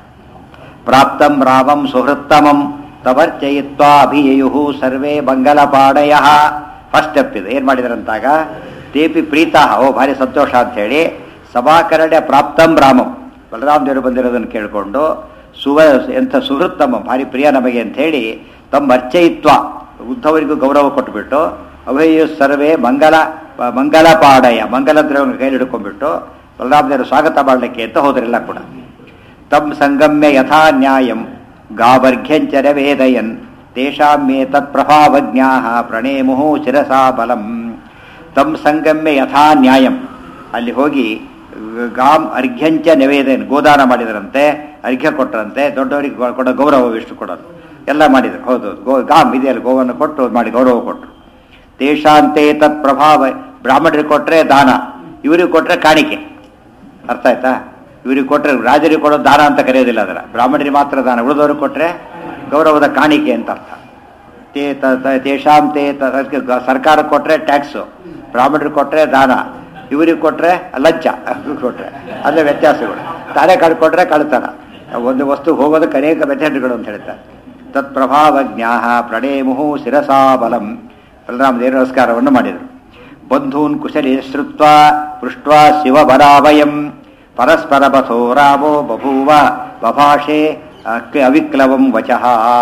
ಪ್ರಾಪ್ತಂ ರಾಮಂ ಸುಹೃತ್ತಮಂ ತವರ್ಚಯಿತ್ವಾ ಅಭಿಯಯು ಸರ್ವೇ ಮಂಗಲಪಾಡಯ ಫಸ್ಟ್ ಸ್ಟೆಪ್ ಇದು ಏನು ಮಾಡಿದಾರಂತಾಗ ತೇಪಿ ಪ್ರೀತಾ ಓ ಭಾರಿ ಸಂತೋಷ ಅಂತ ಹೇಳಿ ಸಭಾಕರಣ್ಯ ಪ್ರಾಪ್ತಂ ರಾಮಂ ಬಲರಾಮ ದೇವರು ಬಂದಿರೋದನ್ನು ಕೇಳಿಕೊಂಡು ಸುವ ಎಂಥ ಸುಹೃತ್ತಮ ಭಾರಿ ಪ್ರಿಯ ನಮಗೆ ಅಂತ ಹೇಳಿ ತಮ್ಮ ಅರ್ಚಯಿತ್ವ ಉದ್ಧವರಿಗೂ ಗೌರವ ಕೊಟ್ಟುಬಿಟ್ಟು ಅಭಯ ಸರ್ವೇ ಮಂಗಲ ಮಂಗಲ ಪಾಡಯ ಮಂಗಲ ದ್ರವ್ಯ ಕೈಲಿ ಹಿಡ್ಕೊಂಡ್ಬಿಟ್ಟು ಬಲರಾಮದೇವರು ಸ್ವಾಗತ ಮಾಡಲಿಕ್ಕೆ ಅಂತ ಹೋದ್ರೆಲ್ಲ ಕೂಡ ತಮ್ ಸಂಗಮ್ಯ ಯಥಾ ನ್ಯಾಯಂ ಗಾವರ್ಘ್ಯಂಚ ವೇದಯನ್ ತೇಷಾಂ ಮೇ ತತ್ಪ್ರಭಾವಜ್ಞಾ ಪ್ರಣೇಮುಹು ಶಿರಸಾ ಬಲಂ ತಮ್ ಸಂಗಮ್ಯ ಯಥಾ ನ್ಯಾಯಂ ಅಲ್ಲಿ ಹೋಗಿ ಗಾಮ್ ಅರ್ಘ್ಯಂಚ ನಿವೇದನ್ ಗೋದಾನ ಮಾಡಿದರಂತೆ ಅರ್ಘ್ಯ ಕೊಟ್ಟರಂತೆ ದೊಡ್ಡವರಿಗೆ ಗೊ- ಕೊಡೋ ಗೌರವ ಎಷ್ಟು ಕೊಡೋದು ಎಲ್ಲ ಮಾಡಿದರು ಹೌದು ಗೋ ಗಾಮ್ ಇದೆಯಲ್ಲ ಗೋವನ್ನು ಕೊಟ್ಟು ಮಾಡಿ ಗೌರವ ಕೊಟ್ಟರು ತೇಷಾಂತೆ ತತ್ ಪ್ರಭಾವ ಬ್ರಾಹ್ಮಣರಿಗೆ ಕೊಟ್ಟರೆ ದಾನ ಇವರಿಗೆ ಕೊಟ್ಟರೆ ಕಾಣಿಕೆ ಅರ್ಥ ಆಯ್ತಾ ಇವ್ರಿಗೆ ಕೊಟ್ಟರೆ ರಾಜರಿಗೆ ಕೊಡೋ ದಾನ ಅಂತ ಕರೆಯೋದಿಲ್ಲ ಅದರ ಬ್ರಾಹ್ಮಣರಿಗೆ ಮಾತ್ರ ದಾನ ಉಳಿದವ್ರಿಗೆ ಕೊಟ್ಟರೆ ಗೌರವದ ಕಾಣಿಕೆ ಅಂತ ಅರ್ಥ ತೇ ತ- ತ- ತೇಷಾಂ ತೇ ತ- ಅದಕ್ಕೆ ಗ- ಸರ್ಕಾರ ಕೊಟ್ಟರೆ ಟ್ಯಾಕ್ಸು ಬ್ರಾಹ್ಮಣರಿಗೆ ಕೊಟ್ಟರೆ ದಾನ ಇವರಿಗೆ ಕೊಟ್ಟರೆ ಲಂಚ ಕೊಟ್ಟರೆ ಅಲ್ಲೇ ವ್ಯತ್ಯಾಸಗಳು ತಾನೇ ಕಳ್ಕೊಟ್ರೆ ಕಳ್ತನ ಒಂದು ವಸ್ತು ಹೋಗೋದಕ್ಕೆ ಅನೇಕ ಮೆಥಡ್ಗಳು ಅಂತ ಹೇಳ್ತಾರೆ ತತ್ಪ್ರಭಾವಜ್ಞಾ ಪ್ರಣೇಮುಹು ಶಿರಸಾ ಬಲಂ ಬಲರಾಮ ದೇವ ನಮಸ್ಕಾರವನ್ನು ಮಾಡಿದರು ಬಂಧೂನ್ ಕುಶಲಿ ಶ್ರುತ್ವ ಪೃಷ್ಟ್ವ ಶಿವಬರಾವಯಂ ಪರಸ್ಪರ ಬಥೋ ರಾಮೋ ಬಭೂವ ಬಭಾಷೆ ಅಕ್- ಅವಿಕ್ಲವಂ ವಚಃ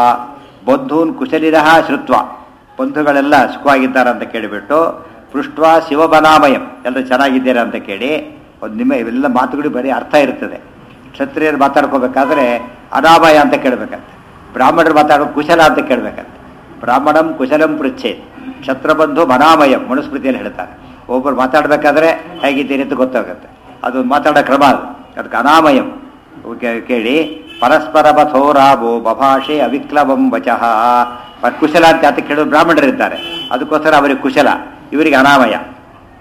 ಬಂಧೂನ್ ಕುಶಲಿರಃ ಶ್ರುತ್ವ ಬಂಧುಗಳೆಲ್ಲ ಸುಖವಾಗಿದ್ದಾರೆ ಅಂತ ಕೇಳಿಬಿಟ್ಟು ಪೃಷ್ಟ್ವ ಶಿವಬನಾಮಯಂ ಎಲ್ಲರೂ ಚೆನ್ನಾಗಿದ್ದೀರಾ ಅಂತ ಕೇಳಿ ಒಂದು ನಿಮ್ಮ ಇವೆಲ್ಲ ಮಾತುಗಳು ಬರೀ ಅರ್ಥ ಇರ್ತದೆ ಕ್ಷತ್ರಿಯರು ಮಾತಾಡ್ಕೋಬೇಕಾದ್ರೆ ಅನಾಮಯ ಅಂತ ಕೇಳಬೇಕಂತೆ ಬ್ರಾಹ್ಮಣರು ಮಾತಾಡೋ ಕುಶಲ ಅಂತ ಕೇಳಬೇಕಂತೆ ಬ್ರಾಹ್ಮಣಂ ಕುಶಲಂ ಪೃಚ್ಛೇದ್ ಕ್ಷತ್ರಬಂಧು ಮನಾಮಯಂ ಮನುಸ್ಮೃತಿಯಲ್ಲಿ ಹೇಳ್ತಾರೆ ಒಬ್ಬರು ಮಾತಾಡಬೇಕಾದ್ರೆ ಹೇಗಿದ್ದೀರಿ ಅಂತ ಗೊತ್ತಾಗುತ್ತೆ ಅದು ಮಾತಾಡೋ ಕ್ರಮ ಅದು ಅದಕ್ಕೆ ಅನಾಮಯಂ ಕೇ- ಕೇಳಿ ಪರಸ್ಪರ ಬಥೋರಾಬೋ ಬಭಾಷೆ ಅವಿಕ್ಲವಂ ವಚಃ ಪ- ಕುಶಲ ಅಂತ ಯಾತಕ್ಕೆ ಕೇಳೋದು ಬ್ರಾಹ್ಮಣರಿದ್ದಾರೆ ಅದಕ್ಕೋಸ್ಕರ ಅವರಿಗೆ ಕುಶಲ ಇವರಿಗೆ ಅನಾಮಯ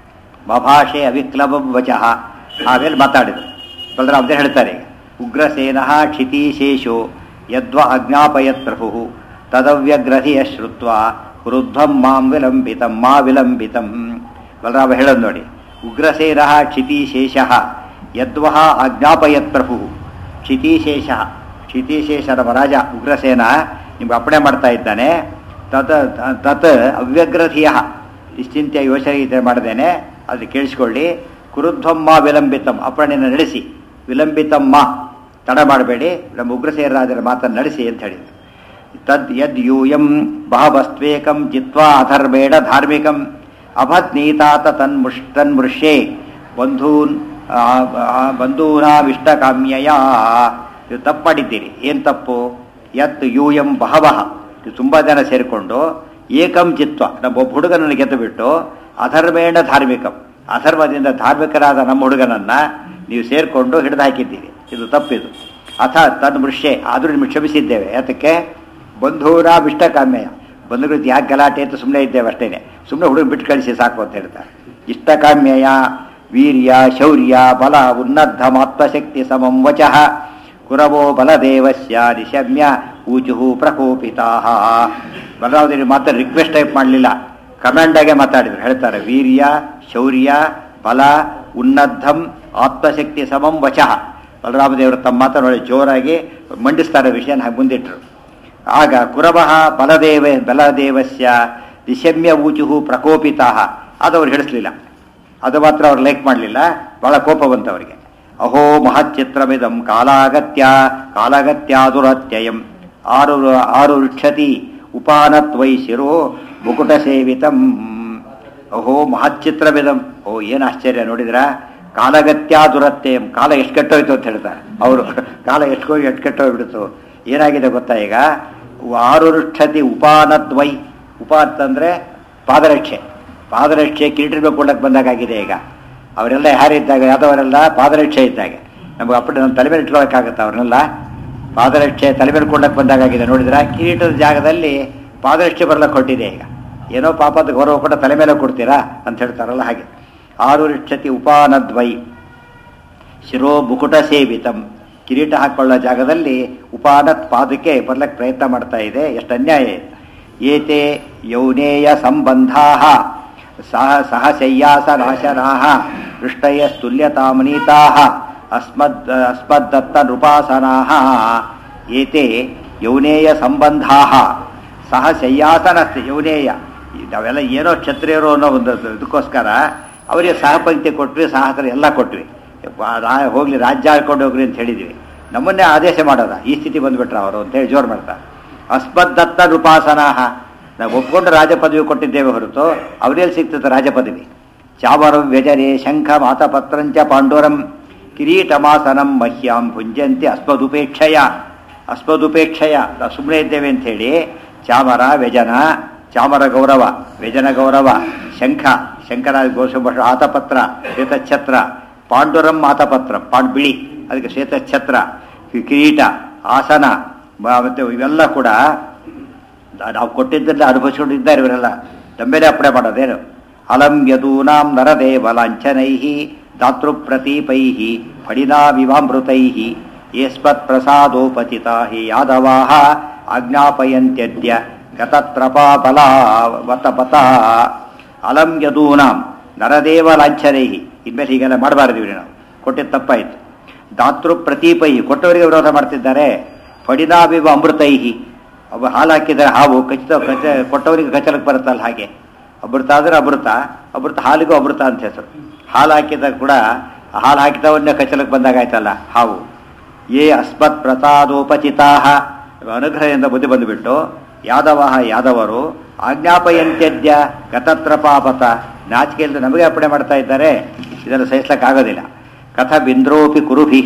ಬಭಾಷೆ ಅವಿಕ್ಲಬಂ ವಚಃ ಆಮೇಲೆ ಮಾತಾಡಿದ್ರು ಬಲರಾಮದೇ ಹೇಳ್ತಾರೆ ಈಗ ಉಗ್ರಸೇನ ಕ್ಷಿತೀಶೇಷೋ ಯದ್ವ ಅಜ್ಞಾಪಯತ್ ಪ್ರಭು ತದವ್ಯಗ್ರಹಿಯ ಶ್ರುತ್ವ ಕ್ರುದ್ಧಂ ಮಾಂ ವಿಲಂಬಿತಂ ಮಾ ವಿಲಂಬಿತಂ ಬಲರಾಮ ಹೇಳೋದು ನೋಡಿ ಉಗ್ರಸೇನ ಕ್ಷಿತೀಶೇಷ ಯದ್ವಹ ಅಜ್ಞಾಪಯತ್ ಪ್ರಭು ಕ್ಷಿತೀಶೇಷ ಕ್ಷಿತೀಶೇಷ ನಮ್ಮ ರಾಜ ಉಗ್ರಸೇನ ನಿಮ್ಗೆ ಅಪ್ಪಣೆ ಮಾಡ್ತಾ ಇದ್ದಾನೆ ತತ್ ತತ್ ಅವ್ಯಗ್ರಧಿಯ ನಿಶ್ಚಿಂತೆಯ ಯೋಚನೆ ಮಾಡದೇನೆ ಅದು ಕೇಳಿಸ್ಕೊಳ್ಳಿ ಕುರುಧ್ವಮ್ಮ ವಿಲಂಬಿತಂ ಅಪ್ಪಣೆಯನ್ನು ನಡೆಸಿ ವಿಲಂಬಿತಮ್ಮ ತಡ ಮಾಡಬೇಡಿ ನಮ್ಮ ಉಗ್ರಸೇನ ರಾಜರ ಮಾತನ್ನು ನಡೆಸಿ ಅಂತ ಹೇಳಿದ್ರು ತದ್ ಯದ್ ಯೂಯಂ ಬಹವಸ್ತ್ವೇಕಂ ಜಿತ್ವಾ ಅಧರ್ಮೇಣ ಧಾರ್ಮಿಕಂ ಅಭತ್ನೀತಾತ ತನ್ಮುಷ್ ತನ್ಮೃಷ್ಯೆ ಬಂಧೂನ್ ಆ, ಆ, ಬಂಧೂನಾವಿಷ್ಟಕಾಮ್ಯಯ ನೀವು ತಪ್ಪು ಮಾಡಿದ್ದೀರಿ ಏನು ತಪ್ಪು ಯತ್ ಯೂಯಂ ಬಹವಹ ಇದು ತುಂಬ ಜನ ಸೇರಿಕೊಂಡು ಏಕಂ ಚಿತ್ವ ನಮ್ಮ ಒಬ್ಬ ಹುಡುಗನನ್ನು ಗೆದ್ದು ಬಿಟ್ಟು ಅಧರ್ಮೇಣ ಧಾರ್ಮಿಕಂ ಅಧರ್ಮದಿಂದ ಧಾರ್ಮಿಕರಾದ ನಮ್ಮ ಹುಡುಗನನ್ನ ನೀವು ಸೇರಿಕೊಂಡು ಹಿಡಿದು ಹಾಕಿದ್ದೀರಿ ಇದು ತಪ್ಪಿದು ಅಥ ತನ್ ಮೃಷ್ಯೆ ಆದರೂ ನಿಮಗೆ ಕ್ಷಮಿಸಿದ್ದೇವೆ ಯಾತಕ್ಕೆ ಬಂಧೂರ ಇಷ್ಟಕಾಮ್ಯ ಬಂಧುಗಳು ಯಾಕೆ ಗಲಾಟೆ ಅಂತ ಸುಮ್ಮನೆ ಇದ್ದೇವೆ ಅಷ್ಟೇನೆ ಸುಮ್ಮನೆ ಹುಡುಗ ಬಿಟ್ಟು ಕಳಿಸಿ ಸಾಕು ಅಂತ ಹೇಳ್ತಾರೆ ಇಷ್ಟಕಾಮ್ಯಯ ವೀರ್ಯ ಶೌರ್ಯ ಬಲ ಉನ್ನದ್ಧಮಾತ್ಮಶಕ್ತಿ ಸಮಂ ವಚಃ ಕುರವೋ ಬಲದೇವಸ್ಯ ನಿಶಮ್ಯ ಊಚುಹು ಪ್ರಕೋಪಿತಾ ಬಲರಾಮದೇವಿ ಮಾತ್ರ ರಿಕ್ವೆಸ್ಟ್ ಟೈಪ್ ಮಾಡಲಿಲ್ಲ ಕಮಾಂಡಾಗೆ ಮಾತಾಡಿದ್ರು ಹೇಳ್ತಾರೆ ವೀರ್ಯ ಶೌರ್ಯ ಬಲ ಉನ್ನದ್ಧಂ ಆತ್ಮಶಕ್ತಿ ಸಮಂ ವಚಃ ಬಲರಾಮದೇವರು ತಮ್ಮ ಮಾತನಾಡಿ ಜೋರಾಗಿ ಮಂಡಿಸ್ತಾರೆ ವಿಷಯನ ಹಾಗೆ ಮುಂದಿಟ್ರು ಆಗ ಕುರವಃ ಬಲದೇವ ಬಲದೇವಸ್ಯ ನಿಶಮ್ಯ ಊಚುಹು ಪ್ರಕೋಪಿತಾ ಅದು ಅವ್ರು ಹಿಡಿಸ್ಲಿಲ್ಲ ಅದು ಮಾತ್ರ ಅವ್ರು ಲೈಕ್ ಮಾಡಲಿಲ್ಲ ಬಹಳ ಕೋಪ ಬಂತು ಅವರಿಗೆ ಅಹೋ ಮಹಚ್ಚಿತ್ರಮಿದಂ ಕಾಲಾಗತ್ಯ ಕಾಲಾಗತ್ಯಾದುರತ್ಯಯಂ ಆರು ಆರು ಋಕ್ಷತಿ ಉಪಾನತ್ವೈ ಶಿರೋ ಮುಕುಟ ಸೇವಿತಂ ಅಹೋ ಮಹಚ್ಚಿತ್ರಮಿದಂ ಓ ಏನು ಆಶ್ಚರ್ಯ ನೋಡಿದ್ರ ಕಾಲಗತ್ಯಾದುರತ್ಯಯಂ ಕಾಲ ಎಷ್ಟು ಕೆಟ್ಟೋಯ್ತು ಅಂತ ಹೇಳ್ತಾರೆ ಅವರು ಕಾಲ ಎಷ್ಟು ಹೋಗಿ ಎಷ್ಟು ಕೆಟ್ಟೋಗ್ಬಿಡ್ತು ಏನಾಗಿದೆ ಗೊತ್ತಾ ಈಗ ಆರು ಋಕ್ಷತಿ ಉಪಾನತ್ವೈ ಉಪ ಅಂತಂದ್ರೆ ಪಾದರಕ್ಷೆ ಪಾದರಕ್ಷೆ ಕಿರೀಟ ಕೊಡಕ್ಕೆ ಬಂದಾಗಿದೆ ಈಗ ಅವರೆಲ್ಲ ಯಾರಿದ್ದಾಗ ಯಾದವರೆಲ್ಲ ಪಾದರಕ್ಷೆ ಇದ್ದಾಗೆ ನಮ್ಗೆ ಅಪ್ಪಡೆ ನಮ್ಮ ತಲೆ ಮೇಲೆ ಇಟ್ಕೊಳಕ್ಕಾಗತ್ತೆ ಅವ್ರನ್ನೆಲ್ಲ ಪಾದರಕ್ಷೆ ತಲೆ ಮೇಲೆ ಕೊಡಕ್ಕೆ ಬಂದಾಗಿದೆ ನೋಡಿದ್ರ ಕಿರೀಟದ ಜಾಗದಲ್ಲಿ ಪಾದರಕ್ಷೆ ಬರ್ಲಕ್ಕೆ ಹೊಟ್ಟಿದೆ ಈಗ ಏನೋ ಪಾಪದ ಗೌರವ ಕೂಡ ತಲೆ ಮೇಲೆ ಕೊಡ್ತೀರಾ ಅಂತ ಹೇಳ್ತಾರಲ್ಲ ಹಾಗೆ ಆರು ರಿಕ್ಷತಿ ಉಪಾನದ್ವೈ ಶಿರೋ ಮುಕುಟ ಸೇವಿತಂ ಕಿರೀಟ ಹಾಕೊಳ್ಳೋ ಜಾಗದಲ್ಲಿ ಉಪಾನತ್ ಪಾದಕ್ಕೆ ಬರ್ಲಕ್ಕೆ ಪ್ರಯತ್ನ ಮಾಡ್ತಾ ಇದೆ ಎಷ್ಟು ಅನ್ಯಾಯ ಇದೆ ಏತೆ ಯೌನೇಯ ಸಂಬಂಧಾ ಸಹ ಸಹಶಯ್ಯಾಸನಾಶನಾ ಹೃಷ್ಟಯಸ್ತುಲ್ಯತಾಮನೀತಾ ಅಸ್ಮದ್ ಅಸ್ಮದ್ದತ್ತ ನೃಪಾಸನಾ ಏತೆ ಯೌನೇಯ ಸಂಬಂಧಾ ಸಹ ಶಯ್ಯಾಸನ ಯೌನೇಯ ನಾವೆಲ್ಲ ಏನೋ ಕ್ಷತ್ರಿಯರು ಅನ್ನೋ ಒಂದು ಇದಕ್ಕೋಸ್ಕರ ಅವರಿಗೆ ಸಹಪಂಕ್ತಿ ಕೊಟ್ವಿ ಸಹಸ್ರ ಎಲ್ಲ ಕೊಟ್ವಿ ರಾ- ಹೋಗ್ಲಿ ರಾಜ್ಯ ಆಳ್ಕೊಂಡು ಹೋಗ್ರಿ ಅಂತ ಹೇಳಿದ್ವಿ ನಮ್ಮನ್ನೇ ಆದೇಶ ಮಾಡೋದ ಈ ಸ್ಥಿತಿ ಬಂದ್ಬಿಟ್ರ ಅವರು ಅಂತ ಹೇಳಿ ಜೋರು ಮಾಡ್ತಾರೆ ಅಸ್ಮದ್ದತ್ತ ನೃಪಾಸನಾಹ ನಾವು ಒಪ್ಕೊಂಡು ರಾಜ ಪದವಿ ಕೊಟ್ಟಿದ್ದೇವೆ ಹೊರತು ಅವರಲ್ಲಿ ಸಿಗ್ತದೆ ರಾಜ ಪದವಿ ಚಾಮರಂ ವ್ಯಜನೆ ಶಂಖ ಮಾತಪತ್ರಂಚ ಪಾಂಡೋರಂ ಕಿರೀಟಮಾಸನಂ ಮಹ್ಯಾಂ ಭುಂಜಂತಿ ಅಸ್ಮದುಪೇಕ್ಷಯ ಅಸ್ಮದುಪೇಕ್ಷಯ ನಾವು ಸುಮ್ಮನೆ ಇದ್ದೇವೆ ಅಂತ ಹೇಳಿ ಚಾಮರ ವ್ಯಜನ ಚಾಮರ ಗೌರವ ವ್ಯಜನ ಗೌರವ ಶಂಖ ಶಂಕರ ಘೋಷಭಷ ಆತಪತ್ರ ಶ್ವೇತಛತ್ರ ಪಾಂಡುರಂ ಆತಪತ್ರ ಪಾಂಡ್ ಬಿಳಿ ಅದಕ್ಕೆ ಶ್ವೇತಛತ್ರ ಕಿ- ಕಿರೀಟ ಆಸನ ಮ- ಮತ್ತೆ ಇವೆಲ್ಲ ಕೂಡ ನಾವು ಕೊಟ್ಟಿದ್ದನ್ನ ಅನುಭವಿಸಿಕೊಂಡಿದ್ದಾರೆ ಇವರೆಲ್ಲ ನಮ್ಮೇಲೆ ಅಪ್ಪಣೆ ಮಾಡೋದೇನು ಅಲಂ ಯದೂನಾಂ ನರದೇವ ಲಾಂಛನೈ ದಾತೃಪ್ರತೀಪೈ ಫಡಿನಾವಿವಾಮೃತೈ ಯಸ್ಮತ್ ಪ್ರಸಾದೋಪಚಿತಾ ಹಿ ಯಾದವಾ ಆಜ್ಞಾಪಯಂತ್ಯದ್ಯ ಗತತ್ರಪಾ ಬಲಾವತಪತ ಅಲಂ ಯದೂನಾಂ ನರದೇವ ಲಾಂಛನೈ ಇನ್ಮೇಲೆ ಹೀಗೆಲ್ಲ ಮಾಡಬಾರ್ದು ಇವ್ರಿ ನಾವು ಕೊಟ್ಟಿದ್ದು ತಪ್ಪಾಯಿತು ದಾತೃ ಪ್ರತೀಪೈ ಕೊಟ್ಟವರಿಗೆ ವಿರೋಧ ಮಾಡ್ತಿದ್ದಾರೆ ಫಡಿನಾವಿವ ಅಮೃತೈಹಿ ಅವ ಹಾಲು ಹಾಕಿದರೆ ಹಾವು ಖಚಿತ ಕಚ ಕೊಟ್ಟವರಿಗೆ ಕಚಲಕ್ಕೆ ಬರುತ್ತಲ್ಲ ಹಾಗೆ ಅಮೃತ ಆದರೆ ಅಮೃತ ಅಮೃತ ಹಾಲಿಗೂ ಅಮೃತ ಅಂತ ಹೆಸರು ಹಾಲು ಹಾಕಿದಾಗ ಕೂಡ ಹಾಲು ಹಾಕಿದವನ್ನೇ ಕಚಲಕ್ಕೆ ಬಂದಾಗ ಆಯ್ತಲ್ಲ ಹಾವು ಯೇ ಅಸ್ಮತ್ ಪ್ರಸಾದೋಪಚಿತಾ ಅನುಗ್ರಹದಿಂದ ಬುದ್ಧಿ ಬಂದುಬಿಟ್ಟು ಯಾದವ ಯಾದವರು ಆಜ್ಞಾಪಯಂತ್ಯದ್ಯ ಗತತ್ರ ಪಾಪತ ನಾಚಿಕೆ ಇಲ್ಲದೆ ನಮಗೆ ಅರ್ಪಣೆ ಮಾಡ್ತಾ ಇದ್ದಾರೆ ಇದನ್ನು ಸಹಿಸ್ಲಕ್ಕಾಗೋದಿಲ್ಲ ಕಥ ಬಿಂದ್ರೋಪಿ ಕುರುಭಿ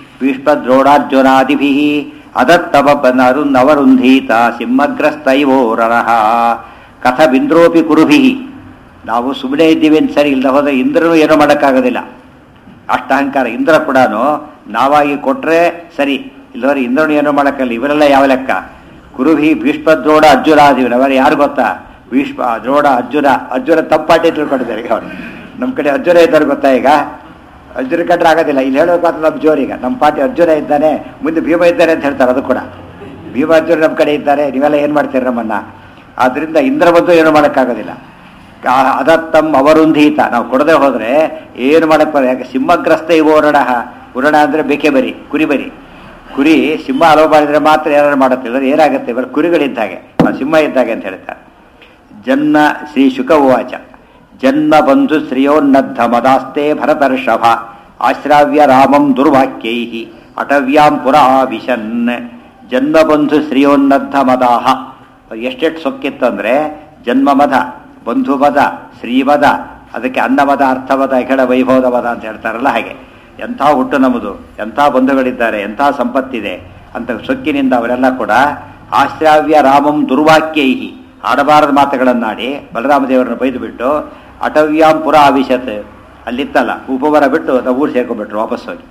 ಭೀಷ್ಮದ್ರೋಡಾರ್ಜುನಾದಿಭಿ ಅದತ್ತವ ನವರುಂಧೀತ ಸಿಂಹಗ್ರಸ್ತೈವೋರರಹ ಕಥ ಬಿಂದ್ರೋಪಿ ಕುರುಭಿ ನಾವು ಸುಮ್ಮನೆ ಇದ್ದೀವಿ ಅಂತ ಸರಿ ಇಲ್ಲದೆ ಹೋದ್ರೆ ಇಂದ್ರನು ಏನೂ ಮಾಡೋಕ್ಕಾಗೋದಿಲ್ಲ ಅಷ್ಟ ಅಹಂಕಾರ ಇಂದ್ರ ಕೂಡ ನಾವಾಗಿ ಕೊಟ್ರೆ ಸರಿ ಇಲ್ಲವರೆ ಇಂದ್ರನು ಏನೋ ಮಾಡೋಕ್ಕಲ್ಲ ಇವರೆಲ್ಲ ಯಾವ ಲೆಕ್ಕ ಕುರುಭಿ ಭೀಷ್ಮ ದ್ರೋಡ ಅರ್ಜುನ ಆದಿವಿ ಅವರ ಯಾರು ಗೊತ್ತಾ ಭೀಷ್ಮ ದ್ರೋಡ ಅರ್ಜುನ ಅರ್ಜುನ ತಪ್ಪಾಟಿ ತಿಳ್ಕೊಂಡಿದ್ದಾರೆ ಈಗ ಅವರು ನಮ್ಮ ಕಡೆ ಅರ್ಜುನ ಇದ್ದಾರೆ ಗೊತ್ತಾ ಈಗ ಅರ್ಜುನ ಕಂಡ್ರೆ ಆಗೋದಿಲ್ಲ ಇಲ್ಲಿ ಹೇಳೋಕೆ ಮಾತ್ರ ನಮ್ಮ ಜೋರೀಗ ನಮ್ಮ ಪಾರ್ಟಿ ಅರ್ಜುನ ಇದ್ದಾನೆ ಮುಂದೆ ಭೀಮ ಇದ್ದಾನೆ ಅಂತ ಹೇಳ್ತಾರೆ ಅದು ಕೂಡ ಭೀಮ ಅರ್ಜುನ ನಮ್ಮ ಕಡೆ ಇದ್ದಾರೆ ನೀವೆಲ್ಲ ಏನು ಮಾಡ್ತೀರಿ ನಮ್ಮನ್ನ ಆದ್ರಿಂದ ಇಂದ್ರ ಬಂದು ಏನು ಮಾಡೋಕ್ಕಾಗೋದಿಲ್ಲ ಕಾ- ಅದತ್ತಂ ಅವರುಂಧೀತ ನಾವು ಕೊಡದೆ ಹೋದ್ರೆ ಏನು ಮಾಡಕ್ ಬರ ಯಾಕೆ ಸಿಂಹಗ್ರಸ್ತ ಇವು ಉರಣ ಉರಣ ಅಂದ್ರೆ ಬೇಕೇ ಬರಿ ಕುರಿ ಬರಿ ಕುರಿ ಸಿಂಹ ಹಲವು ಮಾಡಿದ್ರೆ ಮಾತ್ರ ಏನಾರು ಮಾಡುತ್ತೆ ಇಲ್ಲದ್ರೆ ಏನಾಗುತ್ತೆ ಇವರು ಕುರಿಗಳಿದ್ದಾಗೆ ಆ ಸಿಂಹ ಇದ್ದಾಗೆ ಅಂತ ಹೇಳ್ತಾರೆ ಜನ್ಮ ಶ್ರೀ ಶುಕ ಉವಾಚ ಜನ್ಮ ಬಂಧು ಶ್ರಿಯೋನ್ನದ್ಧ ಮದಾಸ್ತೆ ಭರತರ್ಷಭ ಆಶ್ರಾವ್ಯ ರಾಮಂ ದುರ್ವಾಕ್ಯೈ ಅಟವ್ಯಾಂ ಪುರ ಆವಿಶನ್ ಜನ್ಮ ಬಂಧು ಶ್ರಿಯೋನ್ನದ್ಧ ಮದಾಹ ಎಷ್ಟೆಷ್ಟು ಸೊಕ್ಕಿತ್ತು ಅಂದ್ರೆ ಜನ್ಮ ಮದ ಬಂಧು ಮದ ಶ್ರೀಮದ ಅದಕ್ಕೆ ಅನ್ನಮದ ಅರ್ಥಮದ ಹೆಗಡ ವೈಭವದ ಮದ ಅಂತ ಹೇಳ್ತಾರಲ್ಲ ಹಾಗೆ ಎಂಥ ಹುಟ್ಟು ನಮ್ಮದು ಎಂಥ ಬಂಧುಗಳಿದ್ದಾರೆ ಎಂಥ ಸಂಪತ್ತಿದೆ ಅಂತ ಸೊಕ್ಕಿನಿಂದ ಅವರೆಲ್ಲ ಕೂಡ ಆಶ್ರಾವ್ಯ ರಾಮಂ ದುರ್ವಾಕ್ಯೈಹಿ ಆಡಬಾರದ ಮಾತುಗಳನ್ನಾಡಿ ಬಲರಾಮ ದೇವರನ್ನು ಬೈದು ಬಿಟ್ಟು ಅಟವ್ಯಾಂ ಪುರ ಆವಿಶತ್ ಅಲ್ಲಿತ್ತಲ್ಲ ಉಪವರ ಬಿಟ್ಟು ನಾವು ಊರು ಸೇರ್ಕೊಂಡ್ಬಿಟ್ರು ವಾಪಸ್ ಹೋಗಿ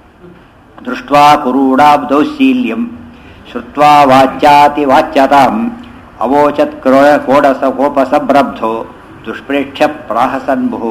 ದೃಷ್ಟ್ವಾ ಕುರೂಢಾಂ ದೌಶೀಲ್ಯಂ ಶ್ರುತ್ವಾ ವಾಚ್ಯಾತಿ ವಾಚ್ಯತಾಂ ಅವೋಚತ್ ಕ್ರೋ ಕೋಡಸ ಕೋಪಸಬ್ರಬ್ಧೋ ದುಷ್ಪ್ರೇಕ್ಷ್ಯ ಪ್ರಾಹಸನ್ಭು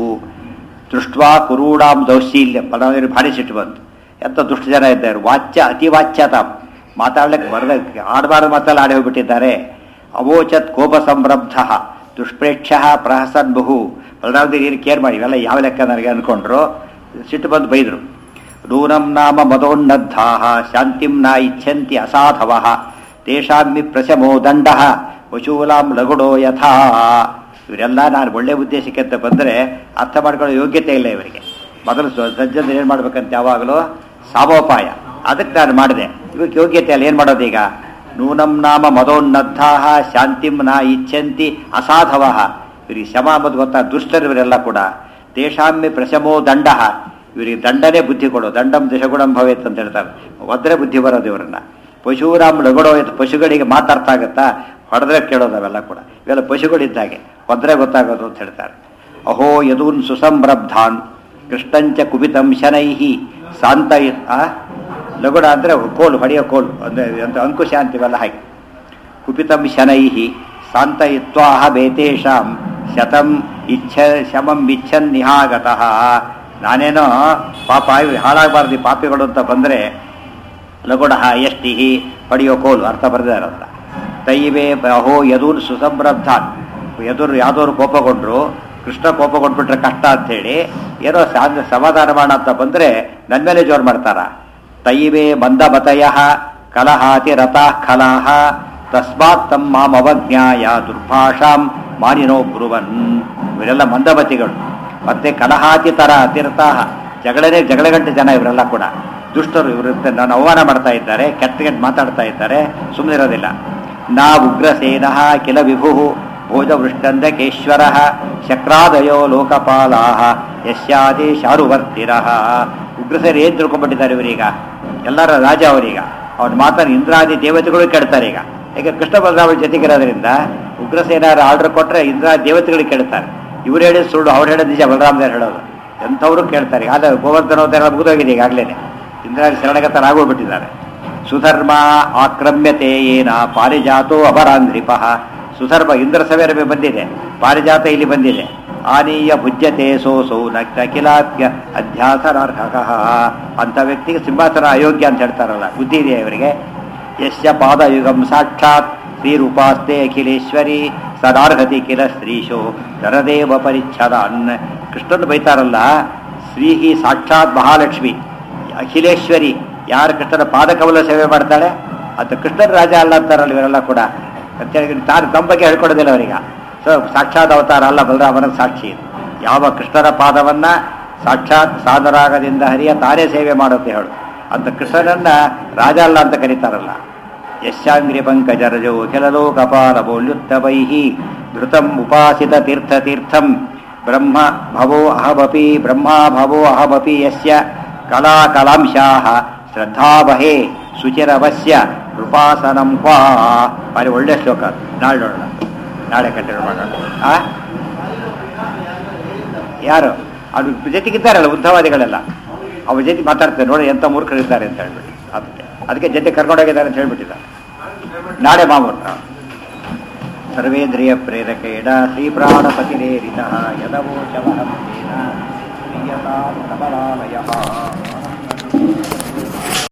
ದೃಷ್ಟ್ವಾ ಕುರೂಢಾಂ ದೌಶೀಲ್ಯಂ ಬಲರಾಮದೇವರು ಭಾರಿ ಸಿಟ್ಟು ಬಂತು ಎಂತ ದುಷ್ಟ ಜನ ಇದ್ದಾರೆ ವಾಚ್ಯ ಅತಿ ವಾಚ್ಯತಾಂ ಮಾತಾಡ್ಲಿಕ್ಕೆ ಬರದ ಆಡಬಾರದು ಮಾತಲ್ಲಿ ಆಡಿ ಹೋಗ್ಬಿಟ್ಟಿದ್ದಾರೆ ಅವೋಚತ್ ಕೋಪ ಸಂರಬ್ಧ ದುಷ್ಪ್ರೇಕ್ಷ್ಯ ಪ್ರಹಸನ್ ಬಹು ಬಲರಾಮದೇವರು ಏನು ಕೇರ್ ಮಾಡಿ ಇವೆಲ್ಲ ಯಾವ ಲೆಕ್ಕ ನನಗೆ ಅನ್ಕೊಂಡ್ರು ಸಿಟ್ಟು ಬಂದು ಬೈದರು ನೂನಂ ನಾಮ ಮದೋನ್ನದ್ಧಾ ಶಾಂತಿಂ ನ ಇಚ್ಛಂತಿ ಅಸಾಧವ ತೇಷಾಮಿ ಪ್ರಶಮೋ ದಂಡ ವಶೂಲಾಂ ಲಗುಡೋ ಯಥಾ ಇವರೆಲ್ಲ ನಾನು ಒಳ್ಳೆ ಉದ್ದೇಶಕ್ಕೆ ಅಂತ ಬಂದರೆ ಅರ್ಥ ಮಾಡ್ಕೊಳ್ಳೋ ಯೋಗ್ಯತೆ ಇಲ್ಲ ಇವರಿಗೆ ಮೊದಲು ಸ್ವ- ಸಜ್ಜನ ಏನು ಮಾಡ್ಬೇಕಂತ ಯಾವಾಗಲೂ ಸಾಮೋಪಾಯ ಅದಕ್ಕೆ ನಾನು ಮಾಡಿದೆ ಇವಕ್ಕೆ ಯೋಗ್ಯತೆ ಅಲ್ಲ ಏನು ಮಾಡೋದು ಈಗ ನೂನಂ ನಾಮ ಮದೋನ್ನದ್ಧಾ ಶಾಂತಿಂ ನ ಇಚ್ಛಂತಿ ಅಸಾಧವ ಇವರಿಗೆ ಶಮ ಅಂಬುದು ಗೊತ್ತಾ ದುಷ್ಟರು ಇವರೆಲ್ಲ ಕೂಡ ತೇಷಾಮ್ಯ ಪ್ರಶಮೋ ದಂಡ ಇವರಿಗೆ ದಂಡನೇ ಬುದ್ಧಿ ಕೊಡೋ ದಂಡಂ ದಶಗುಣಂ ಭವೇತ್ ಅಂತ ಹೇಳ್ತಾರೆ ಒದ್ರೆ ಬುದ್ಧಿ ಬರೋದು ಇವರನ್ನ ಪಶುರಾಮ್ ಲಗಡೋ ಎತ್ತು ಪಶುಗಳಿಗೆ ಮಾತಾಡ್ತಾ ಆಗತ್ತಾ ಹೊಡೆದ್ರೆ ಕೇಳೋದು ಅವೆಲ್ಲ ಕೂಡ ಇವೆಲ್ಲ ಪಶುಗಳಿದ್ದಾಗೆ ಒದ್ರೆ ಗೊತ್ತಾಗೋದು ಅಂತ ಹೇಳ್ತಾರೆ ಅಹೋ ಯದೂನ್ ಸುಸಂರಬ್ಧಾನ್ ಕೃಷ್ಣಂಚ ಕುಪಿತಂ ಶನೈಹಿ ಶಾಂತ ಇ- ಆ? ಲಗುಡ ಅಂದ್ರೆ ಕೋಲು ಹೊಡೆಯೋ ಕೋಲು ಅಂದ್ರೆ ಅಂತ ಅಂಕುಶ ಅಂತೀವಲ್ಲ ಹಾಗೆ ಕುಪಿತಂ ಶನೈಹಿ ಶಾಂತಯಿತ್ವಾಹ ಬೇತೇಷಾಂ ಶತಂ ಇಚ್ಛ ಶಮಂ ಇಚ್ಛನ್ ನಿಹಾಗತಃ ನಾನೇನೋ ಪಾಪ ಇವ್ರು ಹಾಳಾಗಬಾರ್ದು ಈ ಪಾಪಿಗಳು ಅಂತ ಬಂದರೆ ಲಗುಡ ಎಷ್ಟಿಹಿ ಪಡೆಯೋ ಕೋಲು ಅರ್ಥ ಬರೆದಿದ್ದಾರೆ ಅಂತ ತೈವೇ ಅಹೋ ಯದೂರ್ ಸುಸಂರಬ್ಧಾನ್ ಎದುರು ಯಾವ್ದೋರು ಕೋಪಗೊಂಡ್ರು ಕೃಷ್ಣ ಕೋಪಗೊಂಡ್ಬಿಟ್ರೆ ಕಷ್ಟ ಅಂಥೇಳಿ ಏನೋ ಸಾ- ಸಮಾಧಾನ ಮಾಡ ಅಂತ ಬಂದರೆ ನನ್ನ ಮೇಲೆ ಜೋರು ಮಾಡ್ತಾರ ತೈವೇ ಮಂದಮತಯ ಕಲಹಾತಿ ರಥಾಃ ಖಲಾಹ ತಸ್ಮಾತ್ ತಮ್ಮ ಮಾಂ ಅವಜ್ಞಾಯ ದುರ್ಭಾಷಾಂ ಮಾನಿನೋ ಬ್ರುವನ್ ಇವರೆಲ್ಲ ಮಂದಮತಿಗಳು ಮತ್ತೆ ಕಲಹಾತಿ ತರ ತೀರ್ಥಾಹ ಜಗಳನೇ ಜಗಳಗಂಟೆ ಜನ ಇವರೆಲ್ಲ ಕೂಡ ದುಷ್ಟರು ಇವರು ನಾನು ಅವಮಾನ ಮಾಡ್ತಾ ಇದ್ದಾರೆ ಕೆಟ್ಟ ಕೆಟ್ಟ ಮಾತಾಡ್ತಾ ಇದ್ದಾರೆ ಸುಮ್ಮನೆ ಇರೋದಿಲ್ಲ ನಾ ಉಗ್ರಸೇನ ಕಿಲ ವಿಭು ಭೋಜವೃಷ್ಟಂದಕೇಶ್ವರ ಶಕ್ರಾದಯೋ ಲೋಕಪಾಲಾ ಯಶ್ಯಾದಿ ಶಾರುವರ್ತಿರ ಉಗ್ರಸೇನ ಏನ್ ತಿಳ್ಕೊಂಡ್ಬಿಟ್ಟಿದ್ದಾರೆ ಇವರೀಗ ಎಲ್ಲರ ರಾಜ ಅವರೀಗ ಅವ್ರ ಮಾತನ್ನು ಇಂದ್ರಾದಿ ದೇವತೆಗಳು ಕೆಡ್ತಾರೆ ಈಗ ಈಗ ಕೃಷ್ಣ ಬಲರಾಮ ಜೊತೆಗಿರೋದ್ರಿಂದ ಉಗ್ರಸೇನಾರ ಆರ್ಡರ್ ಕೊಟ್ರೆ ಇಂದ್ರಾದಿ ದೇವತೆಗಳಿಗೆ ಕೇಳ್ತಾರೆ ಇವ್ರು ಹೇಳಿದ ಸುಳ್ಳು ಅವ್ರು ಹೇಳೋದು ನಿಜ ಬಲರಾಮದೇವ್ರು ಹೇಳೋದು ಎಂಥವ್ರು ಕೇಳ್ತಾರೆ ಆದ್ರೆ ಗೋವರ್ಧನೋದರ ಮುಗಿದೋಗಿದೆ ಈಗಾಗಲೇ ಇಂದ್ರಾದಿ ಶರಣಗತರಾಗೋಗ್ಬಿಟ್ಟಿದ್ದಾರೆ ಸುಧರ್ಮ ಆಕ್ರಮ್ಯತೆ ಏನ ಪಾರಿಜಾತೋ ಅಪರಾಂಧ್ರಿಪ ಸುಧರ್ಮ ಇಂದ್ರ ಸವೇರಮೆ ಬಂದಿದೆ ಪಾರಿಜಾತ ಇಲ್ಲಿ ಬಂದಿದೆ ಆನೀಯ ಭುಜ್ಯತೆ ಸೋಸೌ ನಕಿಲಾಪ್ಯ ಅಧ್ಯಾಸನಾರ್ಹಕ ಅಂತ ವ್ಯಕ್ತಿಗೆ ಸಿಂಹಾಸನ ಅಯೋಗ್ಯ ಅಂತ ಹೇಳ್ತಾರಲ್ಲ ಬುದ್ಧಿ ಇದೆ ಇವರಿಗೆ ಯಸ್ಯ ಪಾದಯುಗಂ ಸಾಕ್ಷಾತ್ ಶ್ರೀರೂಪಾಸ್ತೆ ಅಖಿಲೇಶ್ವರಿ ಸದಾರ್ಹತಿ ಕಿಲ ಸ್ತ್ರೀಶೋ ನರದೇವ ಪರಿಚ್ಛದಾನ್ ಕೃಷ್ಣನ್ ಬೈತಾರಲ್ಲ ಶ್ರೀಹಿ ಸಾಕ್ಷಾತ್ ಮಹಾಲಕ್ಷ್ಮಿ ಅಖಿಲೇಶ್ವರಿ ಯಾರು ಕೃಷ್ಣನ ಪಾದಕಮಲ ಸೇವೆ ಮಾಡ್ತಾಳೆ ಅಂತ ಕೃಷ್ಣನ ರಾಜ ಅಲ್ಲ ಅಂತಾರಲ್ಲ ಇವರೆಲ್ಲ ಕೂಡ ಅಂತೇಳಿ ತಾನು ತಮ್ಮ ಬಗ್ಗೆ ಹೇಳ್ಕೊಡೋದಿಲ್ಲ ಅವರೀಗ ಸೊ ಸಾಕ್ಷಾತ್ ಅವತಾರ ಅಲ್ಲ ಬಲರಾಮನ ಸಾಕ್ಷಿ ಇದು. ಯಾವ ಕೃಷ್ಣನ ಪಾದವನ್ನ ಸಾಕ್ಷಾತ್ ಸಾಧರಾಗದಿಂದ ಹರಿಯ ತಾನೇ ಸೇವೆ ಮಾಡುತ್ತೆ ಹೇಳು ಅಂತ ಕೃಷ್ಣನನ್ನ ರಾಜ ಅಲ್ಲ ಅಂತ ಕರೀತಾರಲ್ಲ ಯಶಾಂಗ್ರಿ ಪಂಕಜರಜೋ ಖಿಲಲೋಕಪಾಲ ಮೌಲ್ಯುತ್ತಮೈಹಿ ಧೃತಂ ಉಪಾಸಿತ ತೀರ್ಥ ತೀರ್ಥಂ ಬ್ರಹ್ಮ ಭವೋ ಅಹಮಪಿ ಬ್ರಹ್ಮ ಭವೋ ಅಹಮಪಿ ಯಸ್ಯ ಕಲಾ ಕಲಾಂಶಾಹ ಶ್ರದ್ಧಾವಹೇ ಶುಚಿರವಸ್ಯ ಕೃಪಾಸನಂ ಕ್ವಾ ಭಾರಿ ಒಳ್ಳೆ ಶ್ಲೋಕ ಅದು. ನಾಳೆ ನೋಡೋಣ ನಾಳೆ ಕಂಟಿನ್ಯೂ ಮಾಡೋಣ ಆ ಯಾರು ಅದು ಜೊತೆಗಿದ್ದಾರಲ್ಲ ಉದ್ಧವಾದಿಗಳೆಲ್ಲ ಅವ್ರ ಜೊತೆ ಮಾತಾಡ್ತಾರೆ ನೋಡಿ ಎಂಥ ಮೂರ್ಖರಿದ್ದಾರೆ ಅಂತ ಹೇಳ್ಬಿಟ್ಟು ಅದಕ್ಕೆ ಅದಕ್ಕೆ ಜೊತೆ ಕರ್ಕೊಂಡೋಗಿದ್ದಾರೆ ಅಂತ ಹೇಳ್ಬಿಟ್ಟಿದ್ದಾರೆ ನಾಳೆ ಮಾಮೂಲು ಸರ್ವೇಂದ್ರಿಯ ಪ್ರೇರಕೇಣ ಶ್ರೀಪ್ರಾಣಪತಿರೇರಿತಃ ಯದವೋಚಮಹಂ ತೇನ ಪ್ರಿಯತಾಂ ಕಮಲಾಲಯಃ